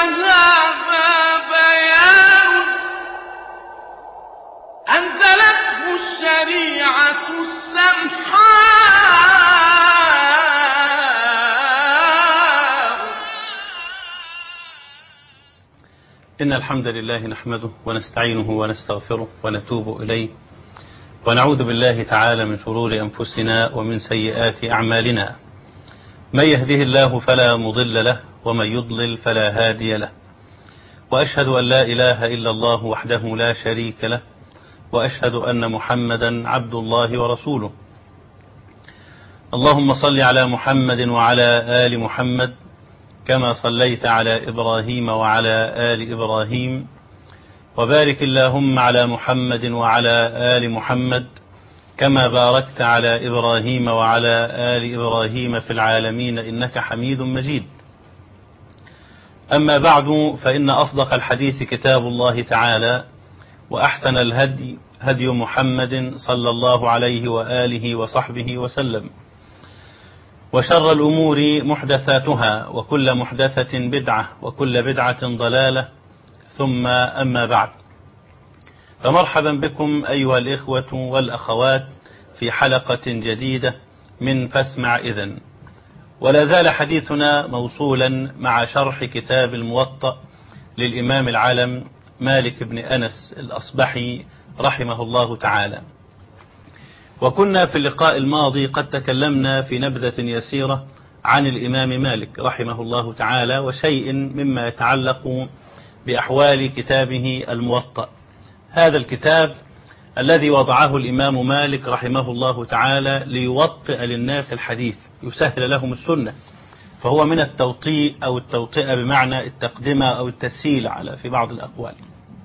هذا بيان أنزلته الشريعة السمحاء إن الحمد لله نحمده ونستعينه ونستغفره ونتوب إليه ونعوذ بالله تعالى من شرور أنفسنا ومن سيئات أعمالنا من يهده الله فلا مضل له ومن يضلل فلا هادي له وأشهد أن لا إله إلا الله وحده لا شريك له وأشهد أن محمدا عبد الله ورسوله اللهم صل على محمد وعلى آل محمد كما صليت على إبراهيم وعلى آل إبراهيم وبارك اللهم على محمد وعلى آل محمد كما باركت على إبراهيم وعلى آل إبراهيم في العالمين إنك حميد مجيد أما بعد فإن أصدق الحديث كتاب الله تعالى وأحسن الهدي هدي محمد صلى الله عليه وآله وصحبه وسلم وشر الأمور محدثاتها وكل محدثة بدعة وكل بدعة ضلالة ثم أما بعد فمرحبا بكم أيها الإخوة والأخوات في حلقة جديدة من فاسمع إذن ولا زال حديثنا موصولا مع شرح كتاب الموطأ للإمام العالم مالك بن أنس الأصبحي رحمه الله تعالى وكنا في اللقاء الماضي قد تكلمنا في نبذة يسيرة عن الإمام مالك رحمه الله تعالى وشيء مما يتعلق بأحوال كتابه الموطأ هذا الكتاب الذي وضعه الإمام مالك رحمه الله تعالى ليوطئ للناس الحديث يسهل لهم السنة فهو من التوطيء أو التوطئة بمعنى التقدمة أو التسهيل على في بعض الأقوال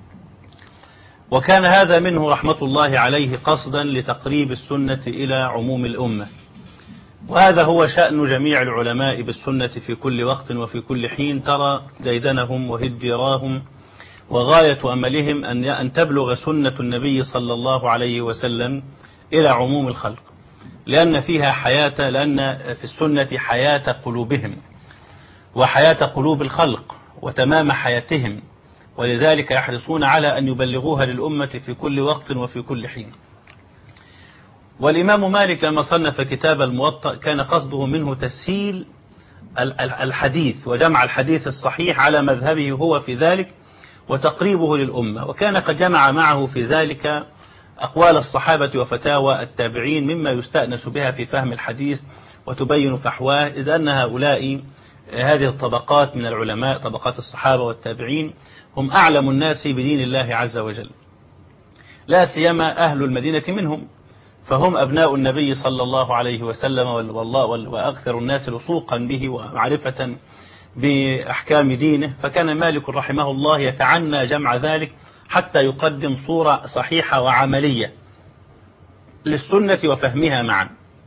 وكان هذا منه رحمة الله عليه قصدا لتقريب السنة إلى عموم الأمة وهذا هو شأن جميع العلماء بالسنة في كل وقت وفي كل حين ترى ديدنهم وهجراهم وغاية أملهم أن أن تبلغ سنة النبي صلى الله عليه وسلم إلى عموم الخلق لأن فيها حياة لأن في السنة حياة قلوبهم وحياة قلوب الخلق وتمام حياتهم ولذلك يحرصون على أن يبلغوها للأمة في كل وقت وفي كل حين والإمام مالك لما صنف كتاب الموطأ كان قصده منه تسهيل الحديث وجمع الحديث الصحيح على مذهبه هو في ذلك وتقريبه للأمة وكان قد جمع معه في ذلك أقوال الصحابة وفتاوى التابعين مما يستأنس بها في فهم الحديث وتبين فحواه إذ أن هؤلاء هذه الطبقات من العلماء طبقات الصحابة والتابعين هم أعلم الناس بدين الله عز وجل لا سيما أهل المدينة منهم فهم أبناء النبي صلى الله عليه وسلم والله وأكثر الناس لصوقا به ومعرفة بأحكام دينه فكان مالك رحمه الله يتعنى جمع ذلك حتى يقدم صورة صحيحة وعملية للسنة وفهمها معا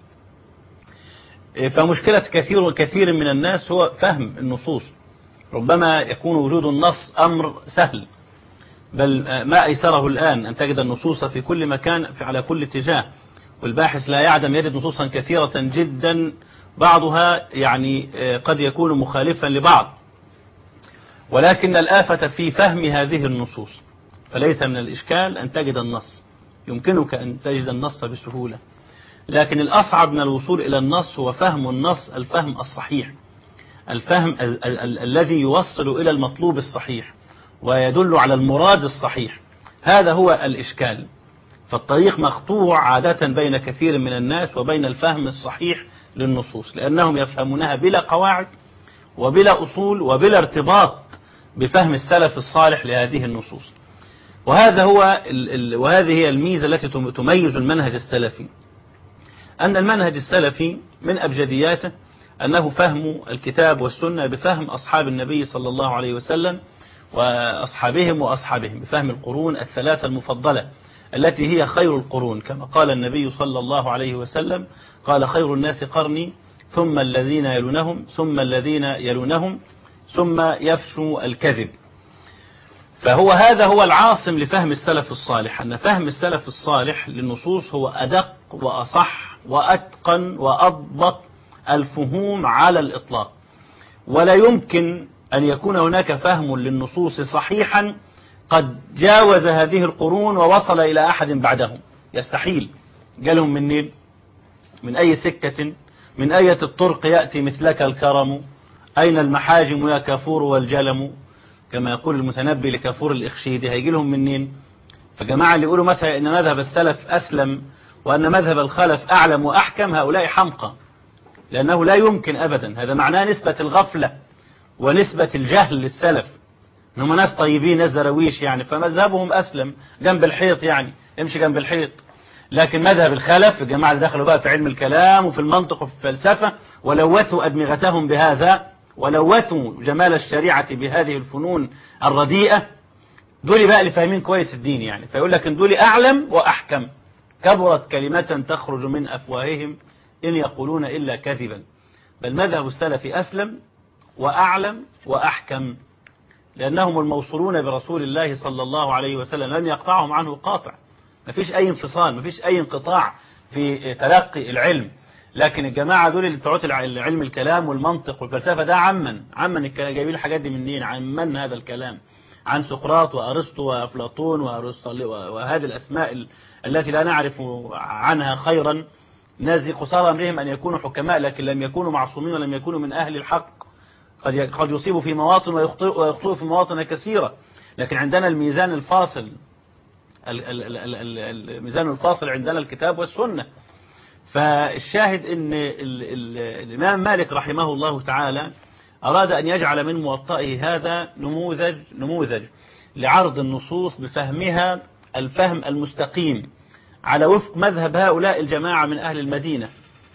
فمشكلة كثير كثير من الناس هو فهم النصوص ربما يكون وجود النص أمر سهل بل ما أيسره الآن أن تجد النصوص في كل مكان في على كل اتجاه والباحث لا يعدم يجد نصوصا كثيرة جدا بعضها يعني قد يكون مخالفا لبعض ولكن الآفة في فهم هذه النصوص فليس من الإشكال أن تجد النص يمكنك أن تجد النص بسهولة لكن الأصعب من الوصول إلى النص هو فهم النص الفهم الصحيح الفهم ال ال ال الذي يوصل إلى المطلوب الصحيح ويدل على المراد الصحيح هذا هو الإشكال فالطريق مقطوع عادة بين كثير من الناس وبين الفهم الصحيح للنصوص لأنهم يفهمونها بلا قواعد وبلا أصول وبلا ارتباط بفهم السلف الصالح لهذه النصوص وهذا هو وهذه هي الميزة التي تميز المنهج السلفي أن المنهج السلفي من أبجدياته أنه فهم الكتاب والسنة بفهم أصحاب النبي صلى الله عليه وسلم وأصحابهم وأصحابهم بفهم القرون الثلاثة المفضلة التي هي خير القرون كما قال النبي صلى الله عليه وسلم قال خير الناس قرني ثم الذين يلونهم ثم الذين يلونهم ثم يفشو الكذب فهو هذا هو العاصم لفهم السلف الصالح أن فهم السلف الصالح للنصوص هو أدق وأصح وأتقن وأضبط الفهوم على الإطلاق ولا يمكن أن يكون هناك فهم للنصوص صحيحا قد جاوز هذه القرون ووصل إلى أحد بعدهم يستحيل جالهم منين من أي سكة من أية الطرق يأتي مثلك الكرم أين المحاجم يا كافور والجلم كما يقول المتنبي لكافور الإخشيدي هيجي لهم منين فجماعة اللي يقولوا مثلا إن مذهب السلف أسلم وأن مذهب الخلف أعلم وأحكم هؤلاء حمقى لأنه لا يمكن أبدا هذا معناه نسبة الغفلة ونسبة الجهل للسلف إن هم ناس طيبين ناس درويش يعني فمذهبهم أسلم جنب الحيط يعني امشي جنب الحيط لكن مذهب الخلف الجماعة اللي دخلوا بقى في علم الكلام وفي المنطق وفي الفلسفة ولوثوا أدمغتهم بهذا ولوثوا جمال الشريعة بهذه الفنون الرديئة دول بقى اللي فاهمين كويس الدين يعني فيقول لك ان دول أعلم وأحكم كبرت كلمة تخرج من أفواههم إن يقولون إلا كذبا بل مذهب السلف أسلم وأعلم وأحكم لأنهم الموصولون برسول الله صلى الله عليه وسلم لم يقطعهم عنه قاطع ما فيش أي انفصال ما فيش أي انقطاع في تلقي العلم لكن الجماعة دول اللي بتوع علم الكلام والمنطق والفلسفة ده عمن عمن الكلام جايبين الحاجات دي منين عمن هذا الكلام عن سقراط وأرسطو وأفلاطون وأرسطو وهذه الأسماء ال- التي لا نعرف عنها خيرا ناس دي قصارى أمرهم أن يكونوا حكماء لكن لم يكونوا معصومين ولم يكونوا من أهل الحق قد ي- قد يصيبوا في مواطن ويخطئ ويخطئوا في مواطن كثيرة لكن عندنا الميزان الفاصل ال- ال- ال- ال- ال- الميزان الفاصل عندنا الكتاب والسنة فالشاهد ان ال ال الإمام مالك رحمه الله تعالى أراد أن يجعل من موطئه هذا نموذج نموذج لعرض النصوص بفهمها الفهم المستقيم على وفق مذهب هؤلاء الجماعة من أهل المدينة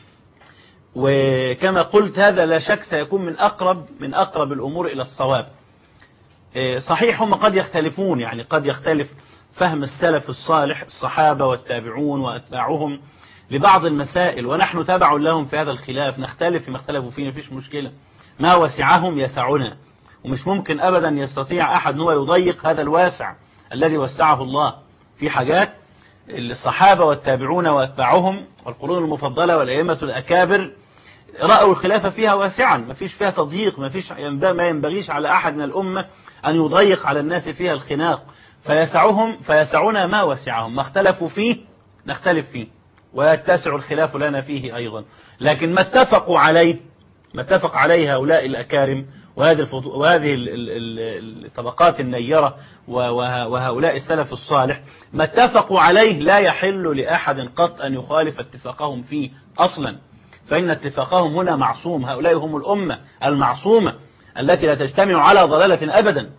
وكما قلت هذا لا شك سيكون من أقرب من أقرب الأمور إلى الصواب إيه، صحيح هم قد يختلفون يعني قد يختلف فهم السلف الصالح الصحابة والتابعون وأتباعهم لبعض المسائل ونحن تبع لهم في هذا الخلاف نختلف فيما اختلفوا فيه مفيش مشكلة ما وسعهم يسعنا ومش ممكن أبدا يستطيع أحد أن هو يضيق هذا الواسع الذي وسعه الله في حاجات الصحابة والتابعون وأتباعهم والقرون المفضلة والأئمة الأكابر رأوا الخلاف فيها واسعا ما فيش فيها تضييق ما فيش ما ينبغيش على أحد من الأمة أن يضيق على الناس فيها الخناق فيسعهم فيسعنا ما وسعهم ما اختلفوا فيه نختلف فيه ويتسع الخلاف لنا فيه أيضا لكن ما اتفقوا عليه ما اتفق عليه هؤلاء الأكارم وهذه الفضو... وهذه ال- ال- ال- الطبقات النيرة و- وه- وهؤلاء السلف الصالح ما اتفقوا عليه لا يحل لأحد قط أن يخالف اتفاقهم فيه أصلا فإن اتفاقهم هنا معصوم هؤلاء هم الأمة المعصومة التي لا تجتمع على ضلالة أبدا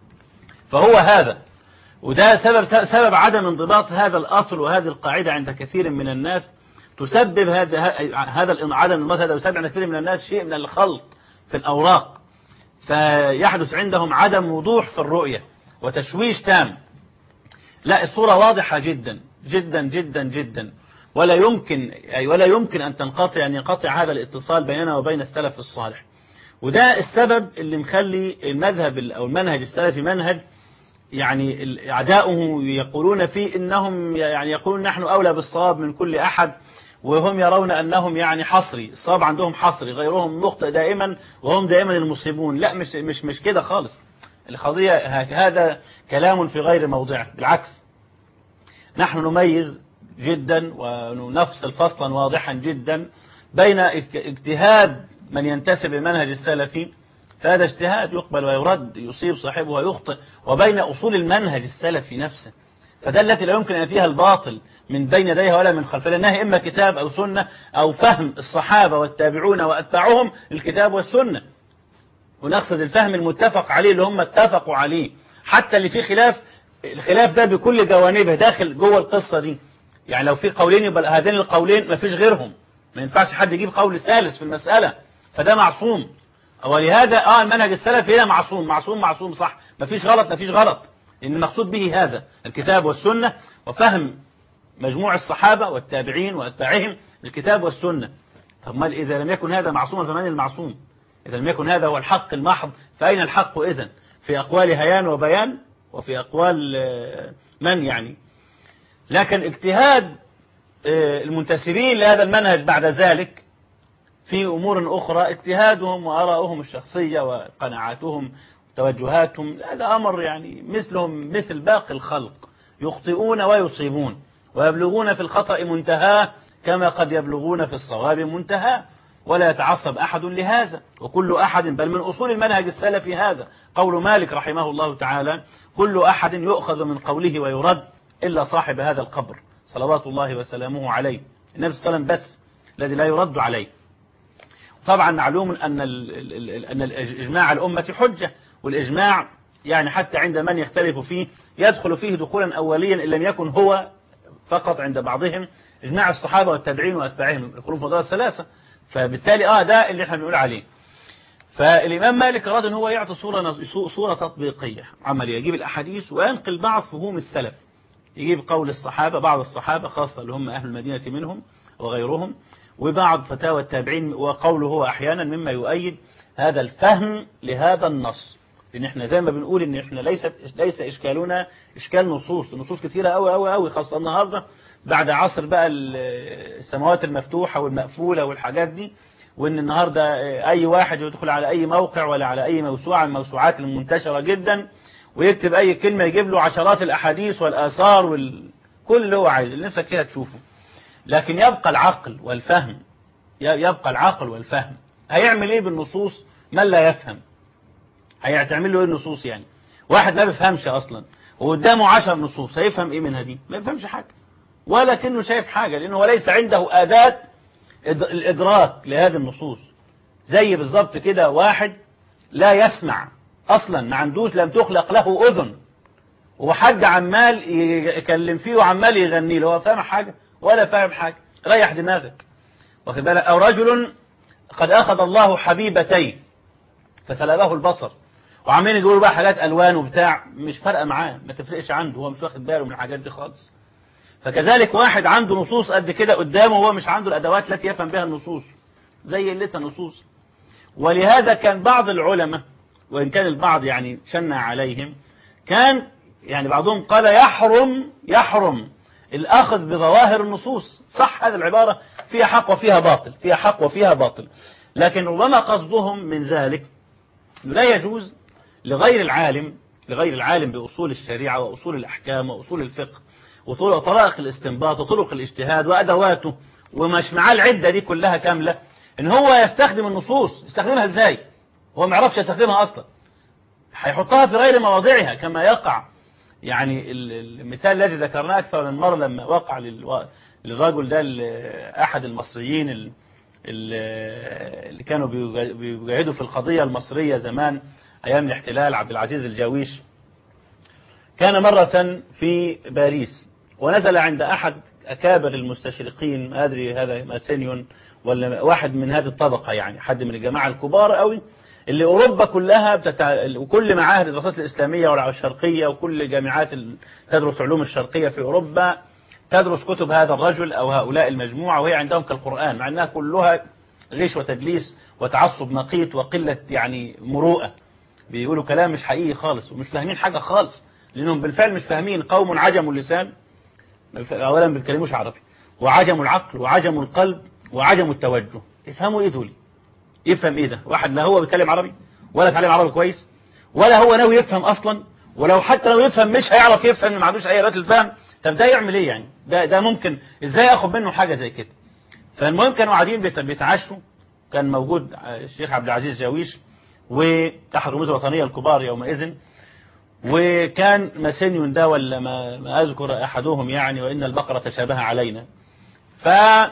فهو هذا وده سبب سبب عدم انضباط هذا الأصل وهذه القاعدة عند كثير من الناس تسبب هذا هذا الإن- عدم الانضباط هذا يسبب عند كثير من الناس شيء من الخلط في الأوراق فيحدث عندهم عدم وضوح في الرؤية وتشويش تام لا الصورة واضحة جدا جدا جدا جدا ولا يمكن أي ولا يمكن أن تنقطع أن ينقطع هذا الاتصال بيننا وبين السلف الصالح وده السبب اللي مخلي المذهب ال- أو المنهج السلفي منهج يعني ال- أعداؤه يقولون فيه إنهم يعني يقولون نحن أولى بالصواب من كل أحد وهم يرون أنهم يعني حصري الصواب عندهم حصري غيرهم مخطئ دائما وهم دائما المصيبون لا مش مش مش كده خالص القضية ه- هذا كلام في غير موضعه بالعكس نحن نميز جدا ونفصل فصلا واضحا جدا بين اج- اجتهاد من ينتسب للمنهج السلفي فهذا اجتهاد يقبل ويرد يصيب صاحبه ويخطئ وبين أصول المنهج السلفي نفسه فده التي لا يمكن أن يأتيها الباطل من بين يديها ولا من خلفها لأنها إما كتاب أو سنة أو فهم الصحابة والتابعون وأتباعهم الكتاب والسنة ونقصد الفهم المتفق عليه اللي هم اتفقوا عليه حتى اللي فيه خلاف الخلاف ده بكل جوانبه داخل جوه القصة دي يعني لو في قولين يبقى هذين القولين ما فيش غيرهم ما ينفعش حد يجيب قول ثالث في المسألة فده معصوم ولهذا اه المنهج السلفي هنا معصوم معصوم معصوم صح ما فيش غلط ما فيش غلط لأن المقصود به هذا الكتاب والسنة وفهم مجموع الصحابة والتابعين وأتباعهم الكتاب والسنة طب ما إذا لم يكن هذا معصوما فمن المعصوم إذا لم يكن هذا هو الحق المحض فأين الحق إذن في أقوال هيان وبيان وفي أقوال آه، من يعني لكن اجتهاد آه، المنتسبين لهذا المنهج بعد ذلك في أمور أخرى اجتهادهم وآراؤهم الشخصية وقناعاتهم وتوجهاتهم هذا أمر يعني مثلهم مثل باقي الخلق يخطئون ويصيبون ويبلغون في الخطأ منتهاه كما قد يبلغون في الصواب منتهاه ولا يتعصب أحد لهذا وكل أحد بل من أصول المنهج السلفي هذا قول مالك رحمه الله تعالى كل أحد يؤخذ من قوله ويرد إلا صاحب هذا القبر صلوات الله وسلامه عليه النبي صلى الله عليه وسلم بس الذي لا يرد عليه طبعا معلوم أن ال- ال- ال- أن الإجماع الأمة حجة والإجماع يعني حتى عند من يختلف فيه يدخل فيه دخولا أوليا إن لم يكن هو فقط عند بعضهم إجماع الصحابة والتابعين وأتباعهم القرون الفضلاء الثلاثة فبالتالي آه ده اللي احنا بنقول عليه فالإمام مالك أراد أن هو يعطي صورة نظ- صورة تطبيقية عملية يجيب الأحاديث وينقل بعض فهوم السلف يجيب قول الصحابة بعض الصحابة خاصة اللي هم أهل المدينة منهم وغيرهم وبعض فتاوى التابعين وقوله هو أحيانا مما يؤيد هذا الفهم لهذا النص لأن احنا زي ما بنقول ان احنا ليست ليس اشكالنا اشكال نصوص النصوص كثيرة قوي قوي قوي خاصة النهارده بعد عصر بقى ال- السماوات المفتوحة والمقفولة والحاجات دي وان النهارده اي واحد يدخل على اي موقع ولا على اي موسوعة من الموسوعات المنتشرة جدا ويكتب اي كلمة يجيب له عشرات الاحاديث والاثار وال... كل اللي هو عايزه اللي نفسك فيها تشوفه لكن يبقى العقل والفهم ي- يبقى العقل والفهم هيعمل ايه بالنصوص من لا يفهم هيعمل له ايه النصوص يعني واحد ما بيفهمش اصلا وقدامه عشر نصوص هيفهم ايه منها دي ما يفهمش حاجة ولا كأنه شايف حاجة لانه هو ليس عنده اداة إد- الادراك لهذه النصوص زي بالظبط كده واحد لا يسمع اصلا ما عندوش لم تخلق له اذن وحد عمال يكلم فيه وعمال يغني له هو فاهم حاجة ولا فاهم حاجة ريح دماغك واخد بالك او رجل قد اخذ الله حبيبتين فسلبه البصر وعمالين يقولوا بقى حاجات الوان وبتاع مش فارقه معاه ما تفرقش عنده هو مش واخد باله من الحاجات دي خالص فكذلك واحد عنده نصوص قد كده قدامه وهو مش عنده الادوات التي يفهم بها النصوص زي قلتها نصوص ولهذا كان بعض العلماء وان كان البعض يعني شنع عليهم كان يعني بعضهم قال يحرم يحرم الأخذ بظواهر النصوص صح هذه العبارة فيها حق وفيها باطل فيها حق وفيها باطل لكن ربما قصدهم من ذلك لا يجوز لغير العالم لغير العالم بأصول الشريعة وأصول الأحكام وأصول الفقه وطرق طرائق الاستنباط وطرق الاجتهاد وأدواته ومش معاه العدة دي كلها كاملة إن هو يستخدم النصوص يستخدمها إزاي هو ما يعرفش يستخدمها أصلا هيحطها في غير مواضعها كما يقع يعني ال- المثال الذي ذكرناه أكثر من مرة لما وقع للو- للرجل ده ال- أحد المصريين ال- ال- اللي كانوا بيجا- بيجاهدوا في القضية المصرية زمان أيام الاحتلال عبد العزيز الجاويش كان مرة في باريس ونزل عند أحد أكابر المستشرقين ما أدري هذا ماسينيون ولا واحد من هذه الطبقة يعني حد من الجماعة الكبار قوي اللي أوروبا كلها بتتع... وكل معاهد الدراسات الإسلامية والشرقية وكل جامعات ال- تدرس علوم الشرقية في أوروبا تدرس كتب هذا الرجل أو هؤلاء المجموعة وهي عندهم كالقرآن مع أنها كلها غش وتدليس وتعصب نقيط وقلة يعني مروءة بيقولوا كلام مش حقيقي خالص ومش فاهمين حاجة خالص لأنهم بالفعل مش فاهمين قوم عجموا اللسان أولا ما بيتكلموش عربي وعجموا العقل وعجموا القلب وعجموا التوجه يفهموا إيه دول يفهم إيه ده واحد لا هو بيتكلم عربي ولا بيتكلم عربي كويس ولا هو ناوي يفهم أصلا ولو حتى لو يفهم مش هيعرف يفهم ما عندوش أي أدوات الفهم طب ده يعمل إيه يعني ده ده ممكن إزاي آخد منه حاجة زي كده فالمهم كانوا قاعدين بيت- بيتعشوا كان موجود الشيخ عبد العزيز جاويش وأحد الرموز الوطنية الكبار يومئذ وكان ماسينيون ده ولا ما, ما أذكر أحدهم يعني وإن البقرة تشابه علينا ف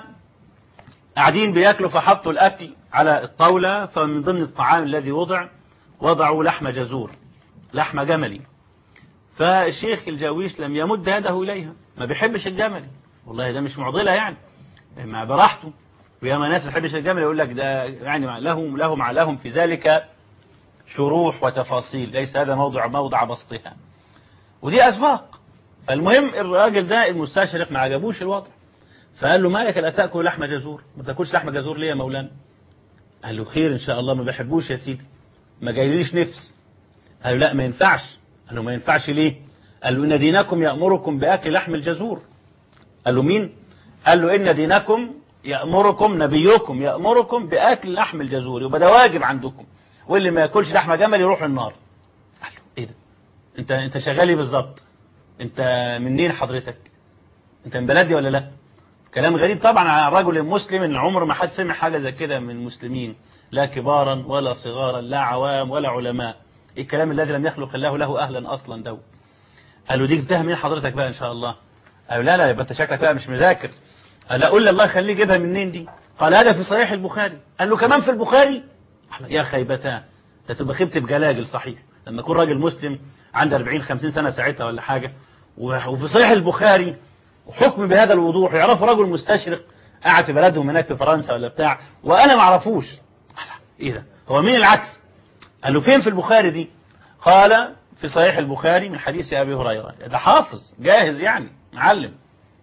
قاعدين بياكلوا فحطوا الأكل على الطاولة فمن ضمن الطعام الذي وضع وضعوا لحم جزور لحم جملي فالشيخ الجاويش لم يمد يده إليها ما بيحبش الجملي والله ده مش معضلة يعني ما براحته وياما ناس ما بيحبش الجمل يقول لك ده يعني لهم لهم لهم في ذلك شروح وتفاصيل ليس هذا موضع موضع بسطها ودي أسباق فالمهم الراجل ده المستشرق ما عجبوش الوضع فقال له مالك لا تأكل لحم جزور ما تاكلش لحم جزور ليه يا مولانا قال له خير إن شاء الله ما بحبوش يا سيدي ما جايليش نفس قال له لا ما ينفعش قال له ما ينفعش ليه قال له إن دينكم يأمركم بأكل لحم الجزور قال له مين قال له إن دينكم يأمركم نبيكم يأمركم بأكل لحم الجزور يبقى ده واجب عندكم واللي ما ياكلش لحم جمل يروح النار قال له ايه ده انت انت شغال ايه بالظبط انت منين حضرتك انت من بلدي ولا لا كلام غريب طبعا على الرجل المسلم ان عمر ما حد سمع حاجه زي كده من المسلمين لا كبارا ولا صغارا لا عوام ولا علماء ايه الكلام الذي لم يخلق الله له اهلا اصلا دو قالوا دي جبتها من حضرتك بقى ان شاء الله قالوا لا لا يبقى انت شكلك بقى مش مذاكر قال اقول الله يخليه جيبها منين دي قال هذا في صحيح البخاري قال له كمان في البخاري يا خيبتان انت تبقى خيبت بجلاجل صحيح لما يكون راجل مسلم عنده 40 50 سنه ساعتها ولا حاجه وفي صحيح البخاري وحكم بهذا الوضوح يعرفه رجل مستشرق قاعد في بلدهم هناك في فرنسا ولا بتاع وانا ما اعرفوش ايه ده هو مين العكس قال له فين في البخاري دي قال في صحيح البخاري من حديث ابي هريره ده حافظ جاهز يعني معلم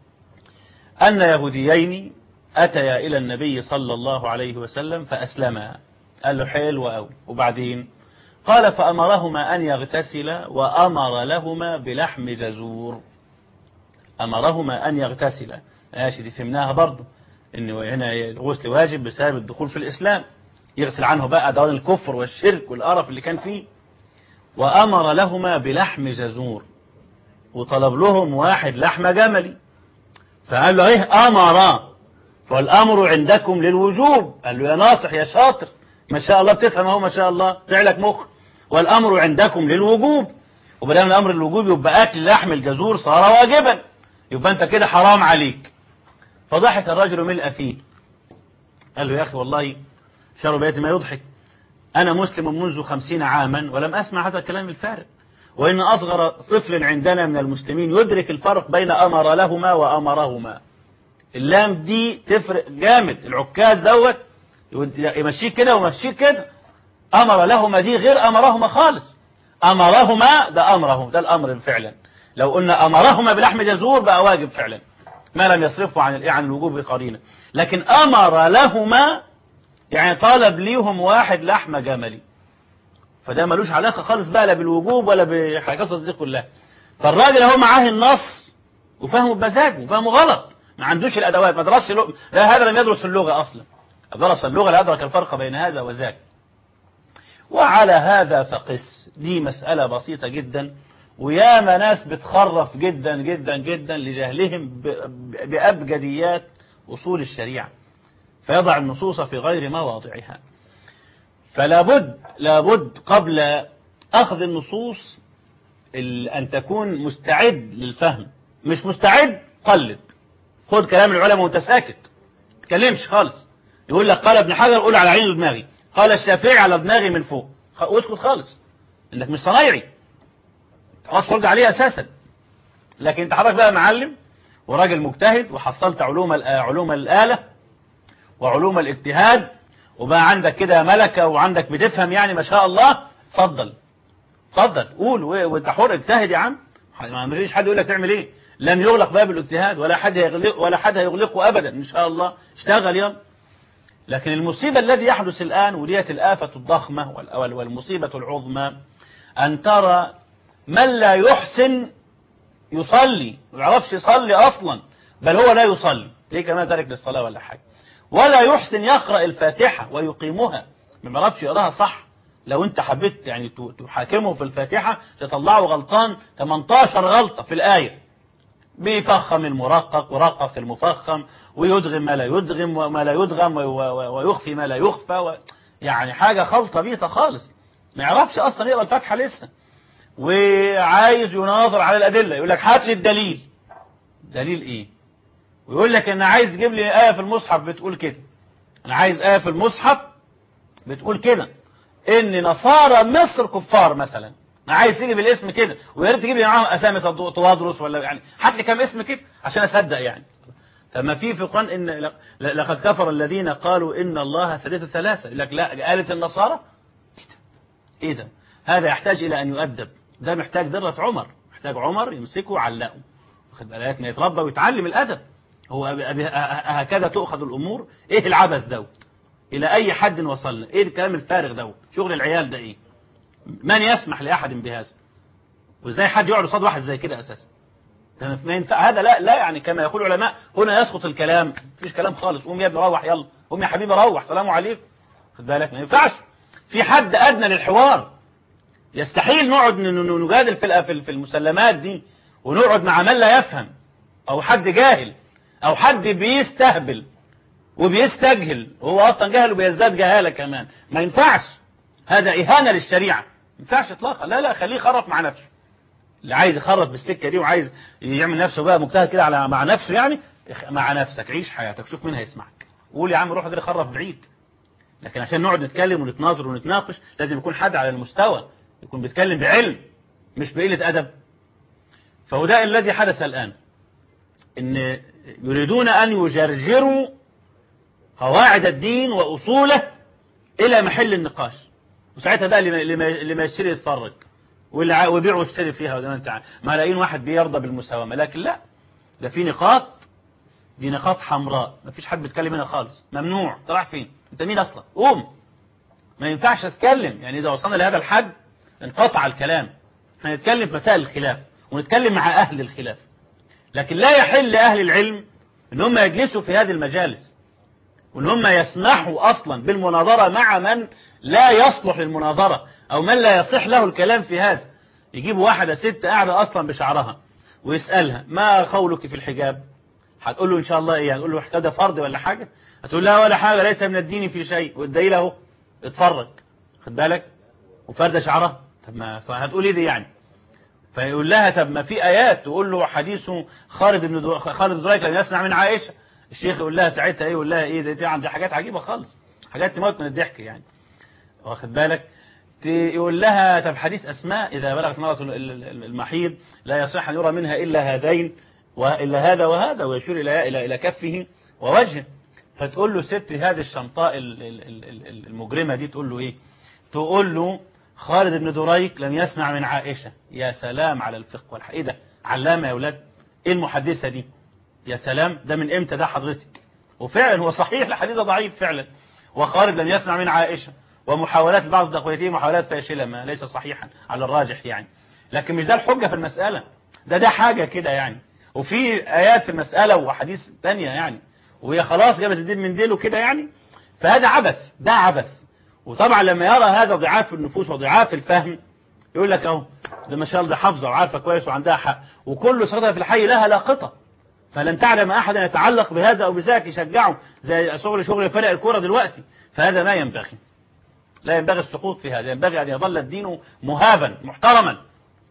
ان يهوديين اتيا الى النبي صلى الله عليه وسلم فاسلما قال له حلو قوي وبعدين قال فامرهما ان يغتسلا وامر لهما بلحم جزور أمرهما أن يغتسلا ماشي دي فهمناها برضه إن هنا الغسل واجب بسبب الدخول في الإسلام يغسل عنه بقى دوان الكفر والشرك والقرف اللي كان فيه وأمر لهما بلحم جزور وطلب لهم واحد لحم جملي فقال له ايه أمر فالأمر عندكم للوجوب قال له يا ناصح يا شاطر ما شاء الله بتفهم اهو ما شاء الله لك مخ والأمر عندكم للوجوب وبدل الأمر الوجوب يبقى أكل لحم الجزور صار واجبا يبقى انت كده حرام عليك فضحك الرجل ملء فيه قال له يا أخي والله شر بيتي ما يضحك أنا مسلم منذ خمسين عاما ولم أسمع هذا الكلام الفارغ وإن أصغر طفل عندنا من المسلمين يدرك الفرق بين أمر لهما وأمرهما اللام دي تفرق جامد العكاز دوت يمشيك كده ويمشيك كده أمر لهما دي غير أمرهما خالص أمرهما ده أمرهم ده الأمر فعلا لو قلنا أمرهما بلحم جزور بقى واجب فعلا ما لم يصرفه عن عن الوجوب بقرينة لكن أمر لهما يعني طالب ليهم واحد لحم جملي فده ملوش علاقة خالص بقى لا بالوجوب ولا بالقصص دي كلها فالراجل اهو معاه النص وفهمه بمزاجه وفهمه غلط ما عندوش الأدوات ما درسش لغة لا هذا لم يدرس اللغة أصلا درس اللغة لا أدرك الفرق بين هذا وذاك وعلى هذا فقس دي مسألة بسيطة جدا وياما ناس بتخرف جدا جدا جدا لجهلهم بأبجديات أصول الشريعة فيضع النصوص في غير مواضعها فلا بد لابد قبل أخذ النصوص أن تكون مستعد للفهم مش مستعد قلد خد كلام العلماء وانت ساكت تكلمش خالص يقول لك قال ابن حجر قول على عيني ودماغي قال الشافعي على دماغي من فوق واسكت خالص انك مش صنايعي خلاص فرج عليه اساسا لكن انت حضرتك بقى معلم وراجل مجتهد وحصلت علوم علوم الآلة وعلوم الاجتهاد وبقى عندك كده ملكة وعندك بتفهم يعني ما شاء الله اتفضل اتفضل قول وانت حر اجتهد يا عم ما فيش حد يقول لك تعمل ايه لن يغلق باب الاجتهاد ولا حد يغلق ولا حد هيغلقه ابدا ان شاء الله اشتغل يلا لكن المصيبة الذي يحدث الآن وديت الآفة الضخمة والمصيبة العظمى أن ترى من لا يحسن يصلي ما يعرفش يصلي أصلا بل هو لا يصلي ليه كمان تارك للصلاة ولا حاجة ولا يحسن يقرأ الفاتحة ويقيمها ما يعرفش يقراها صح لو انت حبيت يعني تحاكمه في الفاتحة تطلعه غلطان 18 غلطة في الآية بيفخم المرقق ورقق المفخم ويدغم ما لا يدغم وما لا يدغم ويخفي ما لا يخفى و... يعني حاجة خلطة بيطة خالص ما يعرفش أصلا يقرأ الفاتحة لسه وعايز يناظر على الأدلة يقول لك هات لي الدليل دليل إيه ويقول لك أنا عايز تجيب لي آية في المصحف بتقول كده أنا عايز آية في المصحف بتقول كده إن نصارى مصر كفار مثلا أنا عايز تيجي بالاسم كده ويا ريت تجيب لي معاهم أسامي توادرس ولا يعني هات لي كام اسم كده عشان أصدق يعني فما في في القرآن إن لقد كفر الذين قالوا إن الله ثالث ثلاثة يقول لك لا قالت النصارى إيه ده هذا يحتاج إلى أن يؤدب ده محتاج درة عمر محتاج عمر يمسكه وعلقه واخد بالك ما يتربى ويتعلم الأدب هو هكذا تؤخذ الأمور إيه العبث دوت إلى أي حد وصلنا إيه الكلام الفارغ دوت شغل العيال ده إيه من يسمح لأحد بهذا وإزاي حد يقعد قصاد واحد زي كده أساسا ده ما ينفع هذا لا لا يعني كما يقول العلماء هنا يسقط الكلام مفيش كلام خالص قوم يا ابني روح يلا قوم يا حبيبي روح سلام عليكم خد بالك ما ينفعش في حد ادنى للحوار يستحيل نقعد ن- ن- نجادل في الأ- في ال- في المسلمات دي ونقعد مع من لا يفهم او حد جاهل او حد بيستهبل وبيستجهل وهو اصلا جاهل وبيزداد جهاله كمان ما ينفعش هذا اهانه للشريعه ما ينفعش اطلاقا لا لا خليه يخرف مع نفسه اللي عايز يخرف بالسكه دي وعايز يعمل نفسه بقى مجتهد كده على مع نفسه يعني اخ- مع نفسك عيش حياتك شوف مين هيسمعك قول يا عم روح كده خرف بعيد لكن عشان نقعد نتكلم ونتناظر ونتناقش لازم يكون حد على المستوى يكون بيتكلم بعلم مش بقلة أدب فهو ده الذي حدث الآن إن يريدون أن يجرجروا قواعد الدين وأصوله إلى محل النقاش وساعتها بقى اللي ما- اللي ما- اللي ما يشتري يتفرج واللي عا- ويبيع ويشتري فيها زي ما انت عارف. ما لاقيين واحد بيرضى بالمساومة لكن لا ده في نقاط دي نقاط حمراء ما فيش حد بيتكلم هنا خالص ممنوع انت رايح فين انت مين اصلا قوم ما ينفعش اتكلم يعني اذا وصلنا لهذا الحد انقطع الكلام احنا نتكلم في مسائل الخلاف ونتكلم مع اهل الخلاف لكن لا يحل لاهل العلم ان هم يجلسوا في هذه المجالس وان هم يسمحوا اصلا بالمناظره مع من لا يصلح للمناظره او من لا يصح له الكلام في هذا يجيبوا واحده ست قاعده اصلا بشعرها ويسالها ما قولك في الحجاب هتقول له ان شاء الله ايه هتقول له احتدى فرض ولا حاجه هتقول لها ولا حاجه ليس من الدين في شيء والدليل اهو اتفرج خد بالك وفرد شعرها طب ما هتقول ايه دي يعني فيقول لها طب ما في ايات تقول له حديث خالد بن دو... خالد بن دريك لم يسمع من عائشه الشيخ يقول لها ساعتها ايه يقول لها ايه دي, دي عندي حاجات عجيبه خالص حاجات تموت من الضحك يعني واخد بالك ت- يقول لها طب حديث اسماء اذا بلغت مرة ال- ال- المحيض لا يصح ان يرى منها الا هذين والا هذا وهذا ويشير الى الى الى كفه ووجهه فتقول له ست هذه الشمطاء ال- ال- ال- ال- المجرمه دي تقول له ايه تقول له خالد بن دريك لم يسمع من عائشه يا سلام على الفقه والحق ايه ده علامه يا اولاد ايه المحدثه دي يا سلام ده من امتى ده حضرتك وفعلا هو صحيح الحديث ده ضعيف فعلا وخالد لم يسمع من عائشه ومحاولات بعض تقويته محاولات فاشله ما ليس صحيحا على الراجح يعني لكن مش ده الحجه في المساله ده ده حاجه كده يعني وفي ايات في المساله وحديث تانية يعني وهي خلاص جابت الدين من ديله كده يعني فهذا عبث ده عبث وطبعا لما يرى هذا ضعاف النفوس وضعاف الفهم يقول لك اهو ده ما شاء الله ده حافظه وعارفه كويس وعندها حق وكل صدقه في الحي لها لاقطه فلن تعلم احدا يتعلق بهذا او بذاك يشجعه زي شغل شغل فرق الكوره دلوقتي فهذا ما ينبغي لا ينبغي السقوط في هذا ينبغي ان يظل الدين مهابا محترما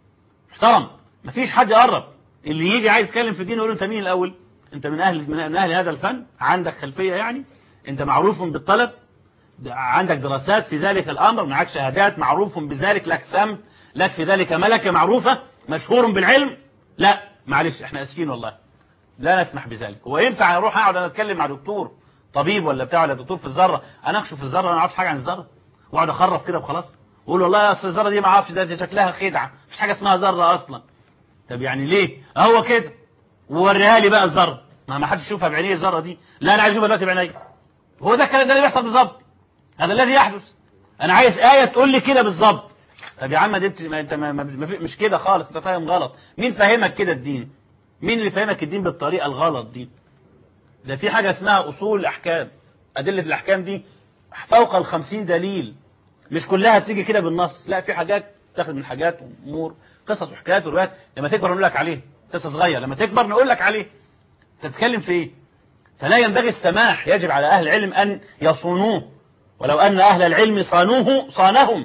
محترم مفيش حد يقرب اللي يجي عايز يتكلم في الدين يقول له انت مين الاول انت من اهل من اهل هذا الفن عندك خلفيه يعني انت معروف بالطلب د- عندك دراسات في ذلك الامر معك شهادات معروف بذلك لك سمت لك في ذلك ملكه معروفه مشهور بالعلم لا معلش احنا اسفين والله لا نسمح بذلك وينفع اروح اقعد انا اتكلم مع دكتور طبيب ولا بتاع ولا دكتور في الذره اناقشه في الذره انا ما اعرفش حاجه عن الذره واقعد اخرف كده وخلاص واقول والله اصل الذره دي ما اعرفش ده, ده شكلها خدعه مفيش حاجه اسمها ذره اصلا طب يعني ليه هو كده ووريها لي بقى الذره ما ما حدش يشوفها بعينيه الذره دي لا انا عايز اشوفها دلوقتي بعيني هو ده الكلام ده اللي بيحصل بالظبط هذا الذي يحدث انا عايز ايه تقول لي كده بالظبط طب يا عم دي بت... ما انت ما... ما... ما... في- مش كده خالص انت فاهم غلط مين فاهمك كده الدين مين اللي فاهمك الدين بالطريقه الغلط دي ده في حاجه اسمها اصول الاحكام ادله الاحكام دي فوق الخمسين دليل مش كلها تيجي كده بالنص لا في حاجات تاخد من حاجات وامور قصص وحكايات وروايات لما تكبر نقول لك عليه قصه صغير لما تكبر نقول لك عليه انت بتتكلم في ايه فلا ينبغي السماح يجب على اهل العلم ان يصونوه ولو ان اهل العلم صانوه صانهم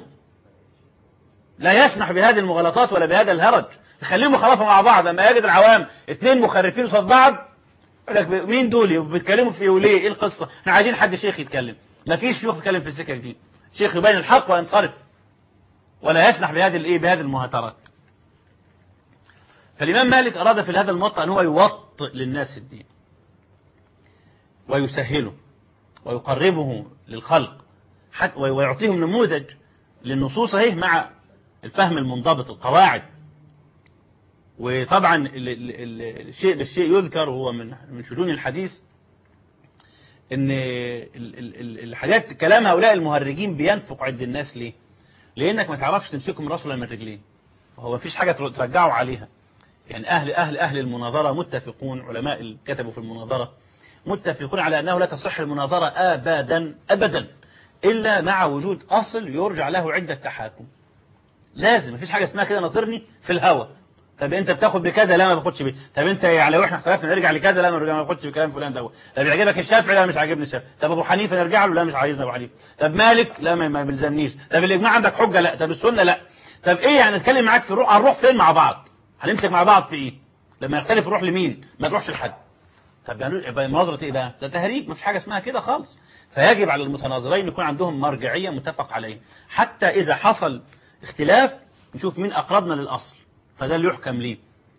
لا يسمح بهذه المغالطات ولا بهذا الهرج يخليهم يخالفوا مع بعض لما يجد العوام اثنين مخرفين قصاد بعض يقول لك مين دول وبيتكلموا في ايه وليه ايه القصه احنا عايزين حد شيخ يتكلم ما فيش شيوخ يتكلم في السكه دي شيخ يبين الحق وينصرف ولا يسمح بهذه الايه بهذه المهاترات فالامام مالك اراد في هذا الموطأ ان هو يوطئ للناس الدين ويسهله ويقربه للخلق حتى ويعطيهم نموذج للنصوص اهي مع الفهم المنضبط القواعد وطبعا ال- ال- ال- الشيء بالشيء يذكر وهو من من شجون الحديث ان ال- ال- ال- الحاجات كلام هؤلاء المهرجين بينفق عند الناس ليه؟ لانك ما تعرفش تمسكه من راسه ولا من رجليه هو ما فيش حاجه ترجعه عليها يعني أهل أهل أهل المناظرة متفقون علماء اللي كتبوا في المناظرة متفقون على أنه لا تصح المناظرة أبدا أبدا إلا مع وجود أصل يرجع له عند التحاكم لازم مفيش حاجة اسمها كده ناظرني في الهوى طب انت بتاخد بكذا لا ما باخدش بيه طب انت يعني لو احنا اختلفنا نرجع لكذا لا ما باخدش بكلام فلان دوت طب يعجبك الشافعي لا مش عاجبني الشافعي طب ابو حنيفه نرجع له لا مش عايزنا ابو حنيفه طب مالك لا ما ما بيلزمنيش طب الاجماع عندك حجه لا طب السنه لا طب ايه يعني نتكلم معاك في الروح هنروح فين مع بعض هنمسك مع بعض في ايه لما يختلف نروح لمين ما تروحش لحد طب يعني يبقى مناظره ايه بقى ده تهريج مفيش حاجه اسمها كده خالص فيجب على المتناظرين يكون عندهم مرجعيه متفق عليه حتى اذا حصل اختلاف نشوف مين اقربنا للاصل فده اللي يحكم ليه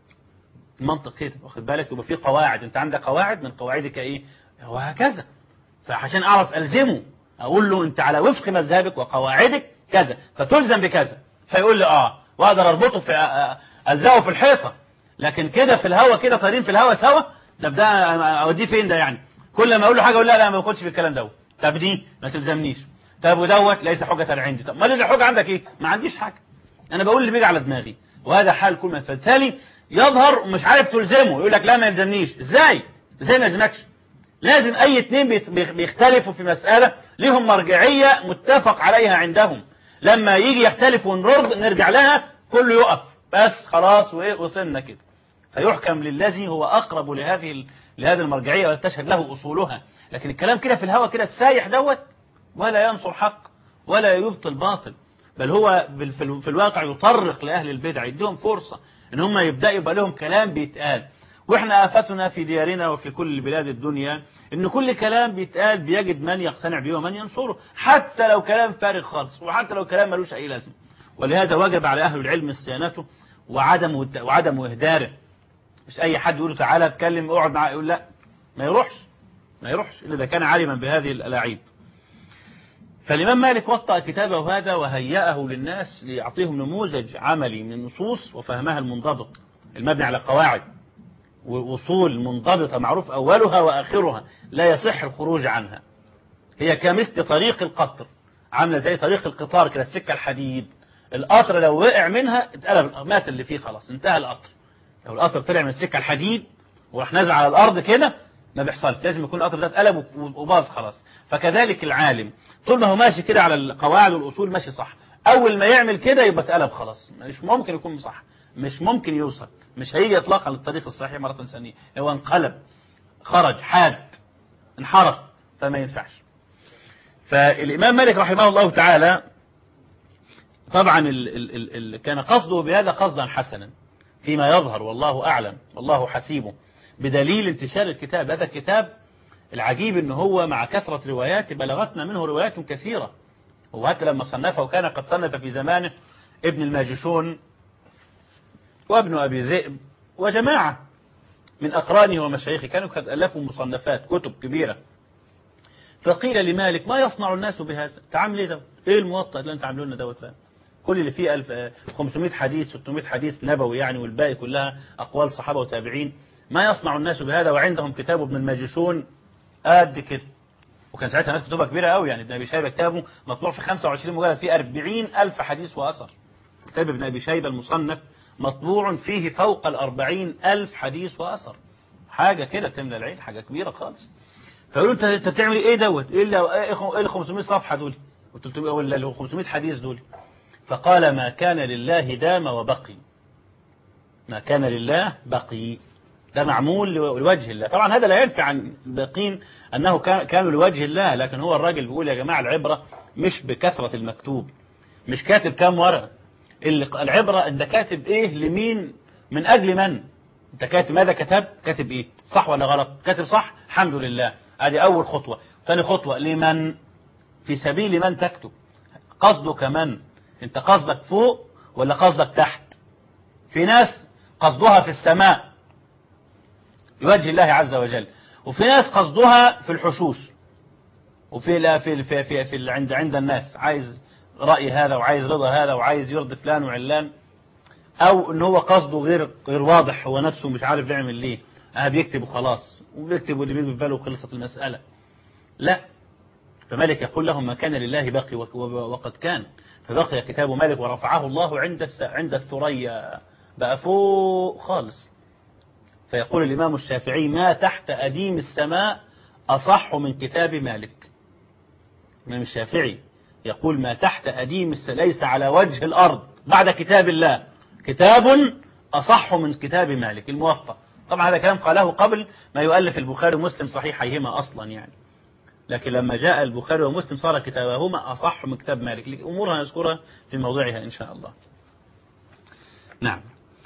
المنطق كده واخد بالك يبقى في قواعد انت عندك قواعد من قواعدك ايه وهكذا فعشان اعرف الزمه اقول له انت على وفق مذهبك وقواعدك كذا فتلزم بكذا فيقول لي اه واقدر اربطه في الزقه في الحيطه لكن كده في الهوا كده طايرين في الهوا سوا طب ده اوديه فين ده يعني كل ما اقول له حاجه اقول لا لا ما باخدش في الكلام دوت طب دي ما تلزمنيش طب ودوت ليس حجه عندي طب ما الحجه عندك ايه ما عنديش حاجه انا بقول اللي بيجي على دماغي وهذا حال كل من فبالتالي يظهر ومش عارف تلزمه يقول لك لا ما يلزمنيش ازاي ازاي ما يلزمكش لازم اي اتنين بيختلفوا في مسألة لهم مرجعية متفق عليها عندهم لما يجي يختلف ونرد نرجع لها كله يقف بس خلاص وصلنا كده فيحكم للذي هو اقرب لهذه لهذه المرجعية وتشهد له اصولها لكن الكلام كده في الهوا كده السايح دوت ولا ينصر حق ولا يبطل باطل بل هو في الواقع يطرق لأهل البدع يديهم فرصة ان هم يبدأ يبقى لهم كلام بيتقال واحنا آفتنا في ديارنا وفي كل بلاد الدنيا ان كل كلام بيتقال بيجد من يقتنع به ومن ينصره حتى لو كلام فارغ خالص وحتى لو كلام ملوش اي لازمه ولهذا وجب على اهل العلم صيانته وعدم وعدم اهداره مش اي حد يقول له تعالى اتكلم اقعد معاه يقول لا ما يروحش ما يروحش الا اذا كان عالما بهذه الالاعيب فالإمام مالك وطأ كتابه هذا وهيأه للناس ليعطيهم نموذج عملي من النصوص وفهمها المنضبط المبني على قواعد وأصول منضبطة معروف أولها وآخرها لا يصح الخروج عنها هي كمثل طريق القطر عاملة زي طريق القطار كده السكة الحديد القطر لو وقع منها اتقلب مات اللي فيه خلاص انتهى القطر لو القطر طلع من السكة الحديد وراح نازل على الأرض كده ما بيحصلش لازم يكون القطر ده اتقلب وباظ خلاص فكذلك العالم طول ما هو ماشي كده على القواعد والأصول ماشي صح أول ما يعمل كده يبقى اتقلب خلاص مش ممكن يكون صح مش ممكن يوصل مش هيجي إطلاقا للطريق الصحيح مرة ثانية هو انقلب خرج حاد انحرف فما ينفعش فالإمام مالك رحمه الله تعالى طبعا ال ال ال ال كان قصده بهذا قصدا حسنا فيما يظهر والله أعلم والله حسيبه بدليل انتشار الكتاب هذا الكتاب العجيب ان هو مع كثرة رواياته بلغتنا منه روايات كثيرة وحتى لما صنفه وكان قد صنف في زمانه ابن الماجشون وابن أبي ذئب وجماعة من أقرانه ومشايخه كانوا قد ألفوا مصنفات كتب كبيرة فقيل لمالك ما يصنع الناس بهذا تعمل ايه ده ايه الموطأ اللي انت عاملوا لنا دوت كل اللي فيه 1500 حديث 600 حديث نبوي يعني والباقي كلها أقوال صحابة وتابعين ما يصنع الناس بهذا وعندهم كتاب ابن الماجشون قد كده وكان ساعتها ناس كتبها كبيرة قوي يعني ابن أبي شيبة كتابه مطبوع في 25 مجلد فيه 40 ألف حديث وأثر كتاب ابن أبي شيبة المصنف مطبوع فيه فوق الأربعين ألف حديث وأثر حاجة كده تملى العين حاجة كبيرة خالص فيقولوا انت انت بتعمل ايه دوت ايه اللي ايه ال 500 صفحة دول و300 ولا ال 500 حديث دول فقال ما كان لله دام وبقي ما كان لله بقي ده معمول لوجه الله طبعا هذا لا ينفي عن الباقين أنه كانوا لوجه الله لكن هو الراجل بيقول يا جماعة العبرة مش بكثرة المكتوب مش كاتب كام ورقة العبرة انت كاتب ايه لمين من اجل من انت كاتب ماذا كتب كاتب ايه صح ولا غلط كاتب صح الحمد لله ادي اول خطوة ثاني خطوة لمن في سبيل من تكتب قصدك من انت قصدك فوق ولا قصدك تحت في ناس قصدها في السماء لوجه الله عز وجل وفي ناس قصدها في الحشوش وفي لا في في في, في عند عند الناس عايز رأي هذا وعايز رضا هذا وعايز يرضي فلان وعلان او ان هو قصده غير غير واضح هو نفسه مش عارف يعمل ليه اه بيكتب وخلاص وبيكتب واللي بيجي في باله وخلصت المسألة لا فمالك يقول لهم ما كان لله باقي وقد كان فبقي كتاب مالك ورفعه الله عند عند الثريا بقى فوق خالص فيقول الإمام الشافعي ما تحت أديم السماء أصح من كتاب مالك الإمام الشافعي يقول ما تحت أديم الس- ليس على وجه الأرض بعد كتاب الله كتاب أصح من كتاب مالك الموطأ طبعا هذا كلام قاله قبل ما يؤلف البخاري ومسلم صحيحيهما أصلا يعني لكن لما جاء البخاري ومسلم صار كتابهما أصح من كتاب مالك أمورها نذكرها في موضعها إن شاء الله نعم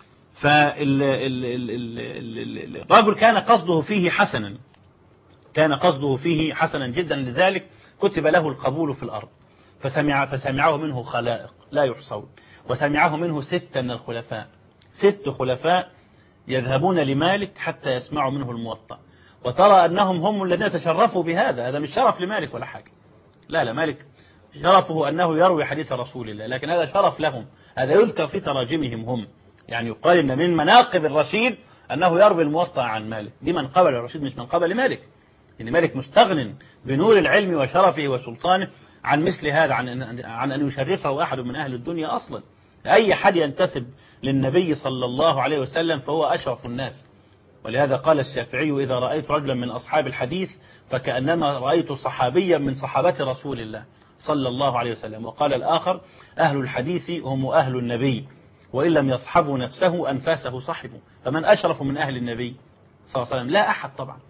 فالرجل كان قصده فيه حسنا كان قصده فيه حسنا جدا لذلك كتب له القبول في الأرض فسمع فسمعه منه خلائق لا يحصون وسمعه منه ستة من الخلفاء ست خلفاء يذهبون لمالك حتى يسمعوا منه الموطأ وترى أنهم هم الذين تشرفوا بهذا هذا مش شرف لمالك ولا حاجة لا لا مالك شرفه أنه يروي حديث رسول الله لكن هذا شرف لهم هذا يذكر في تراجمهم هم يعني يقال إن من مناقب الرشيد أنه يروي الموطأ عن مالك دي من قبل الرشيد مش من قبل مالك إن مالك مستغن بنور العلم وشرفه وسلطانه عن مثل هذا عن عن أن يشرفه أحد من أهل الدنيا أصلا أي حد ينتسب للنبي صلى الله عليه وسلم فهو أشرف الناس ولهذا قال الشافعي إذا رأيت رجلا من أصحاب الحديث فكأنما رأيت صحابيا من صحابة رسول الله صلى الله عليه وسلم وقال الآخر أهل الحديث هم أهل النبي وإن لم يصحبوا نفسه أنفاسه صحبوا فمن أشرف من أهل النبي صلى الله عليه وسلم لا أحد طبعا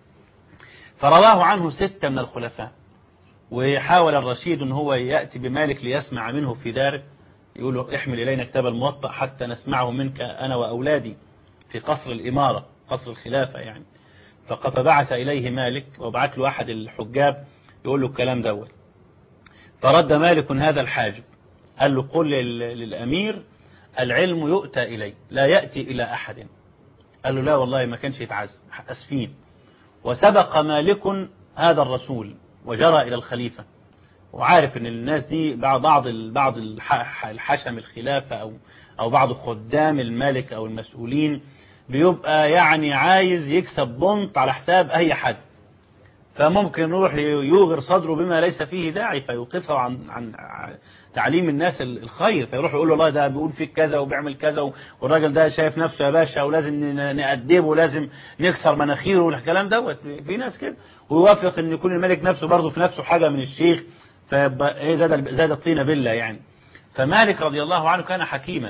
فرواه عنه ستة من الخلفاء وحاول الرشيد أن هو يأتي بمالك ليسمع منه في داره يقول له احمل إلينا كتاب الموطأ حتى نسمعه منك أنا وأولادي في قصر الإمارة قصر الخلافة يعني فقد فبعث إليه مالك وبعت له أحد الحجاب يقول له الكلام دوت فرد مالك هذا الحاجب قال له قل لل- للأمير العلم يؤتى إلي لا يأتي إلى أحد قال له لا والله ما كانش يتعز أسفين وسبق مالك هذا الرسول وجرى إلى الخليفة وعارف ان الناس دي بعض بعض ال- بعض الح- الحشم الخلافة او او بعض خدام الملك او المسؤولين بيبقى يعني عايز يكسب بنط على حساب اي حد فممكن يروح يوغر صدره بما ليس فيه داعي فيوقفه عن عن تعليم الناس ال- الخير فيروح يقول له والله ده بيقول فيك كذا وبيعمل كذا والراجل ده شايف نفسه يا باشا ولازم ن- نأدبه ولازم نكسر مناخيره والكلام دوت في ناس كده ويوافق ان يكون الملك نفسه برضه في نفسه حاجه من الشيخ فيبقى ايه زاد زاد الطين بله يعني فمالك رضي الله عنه كان حكيما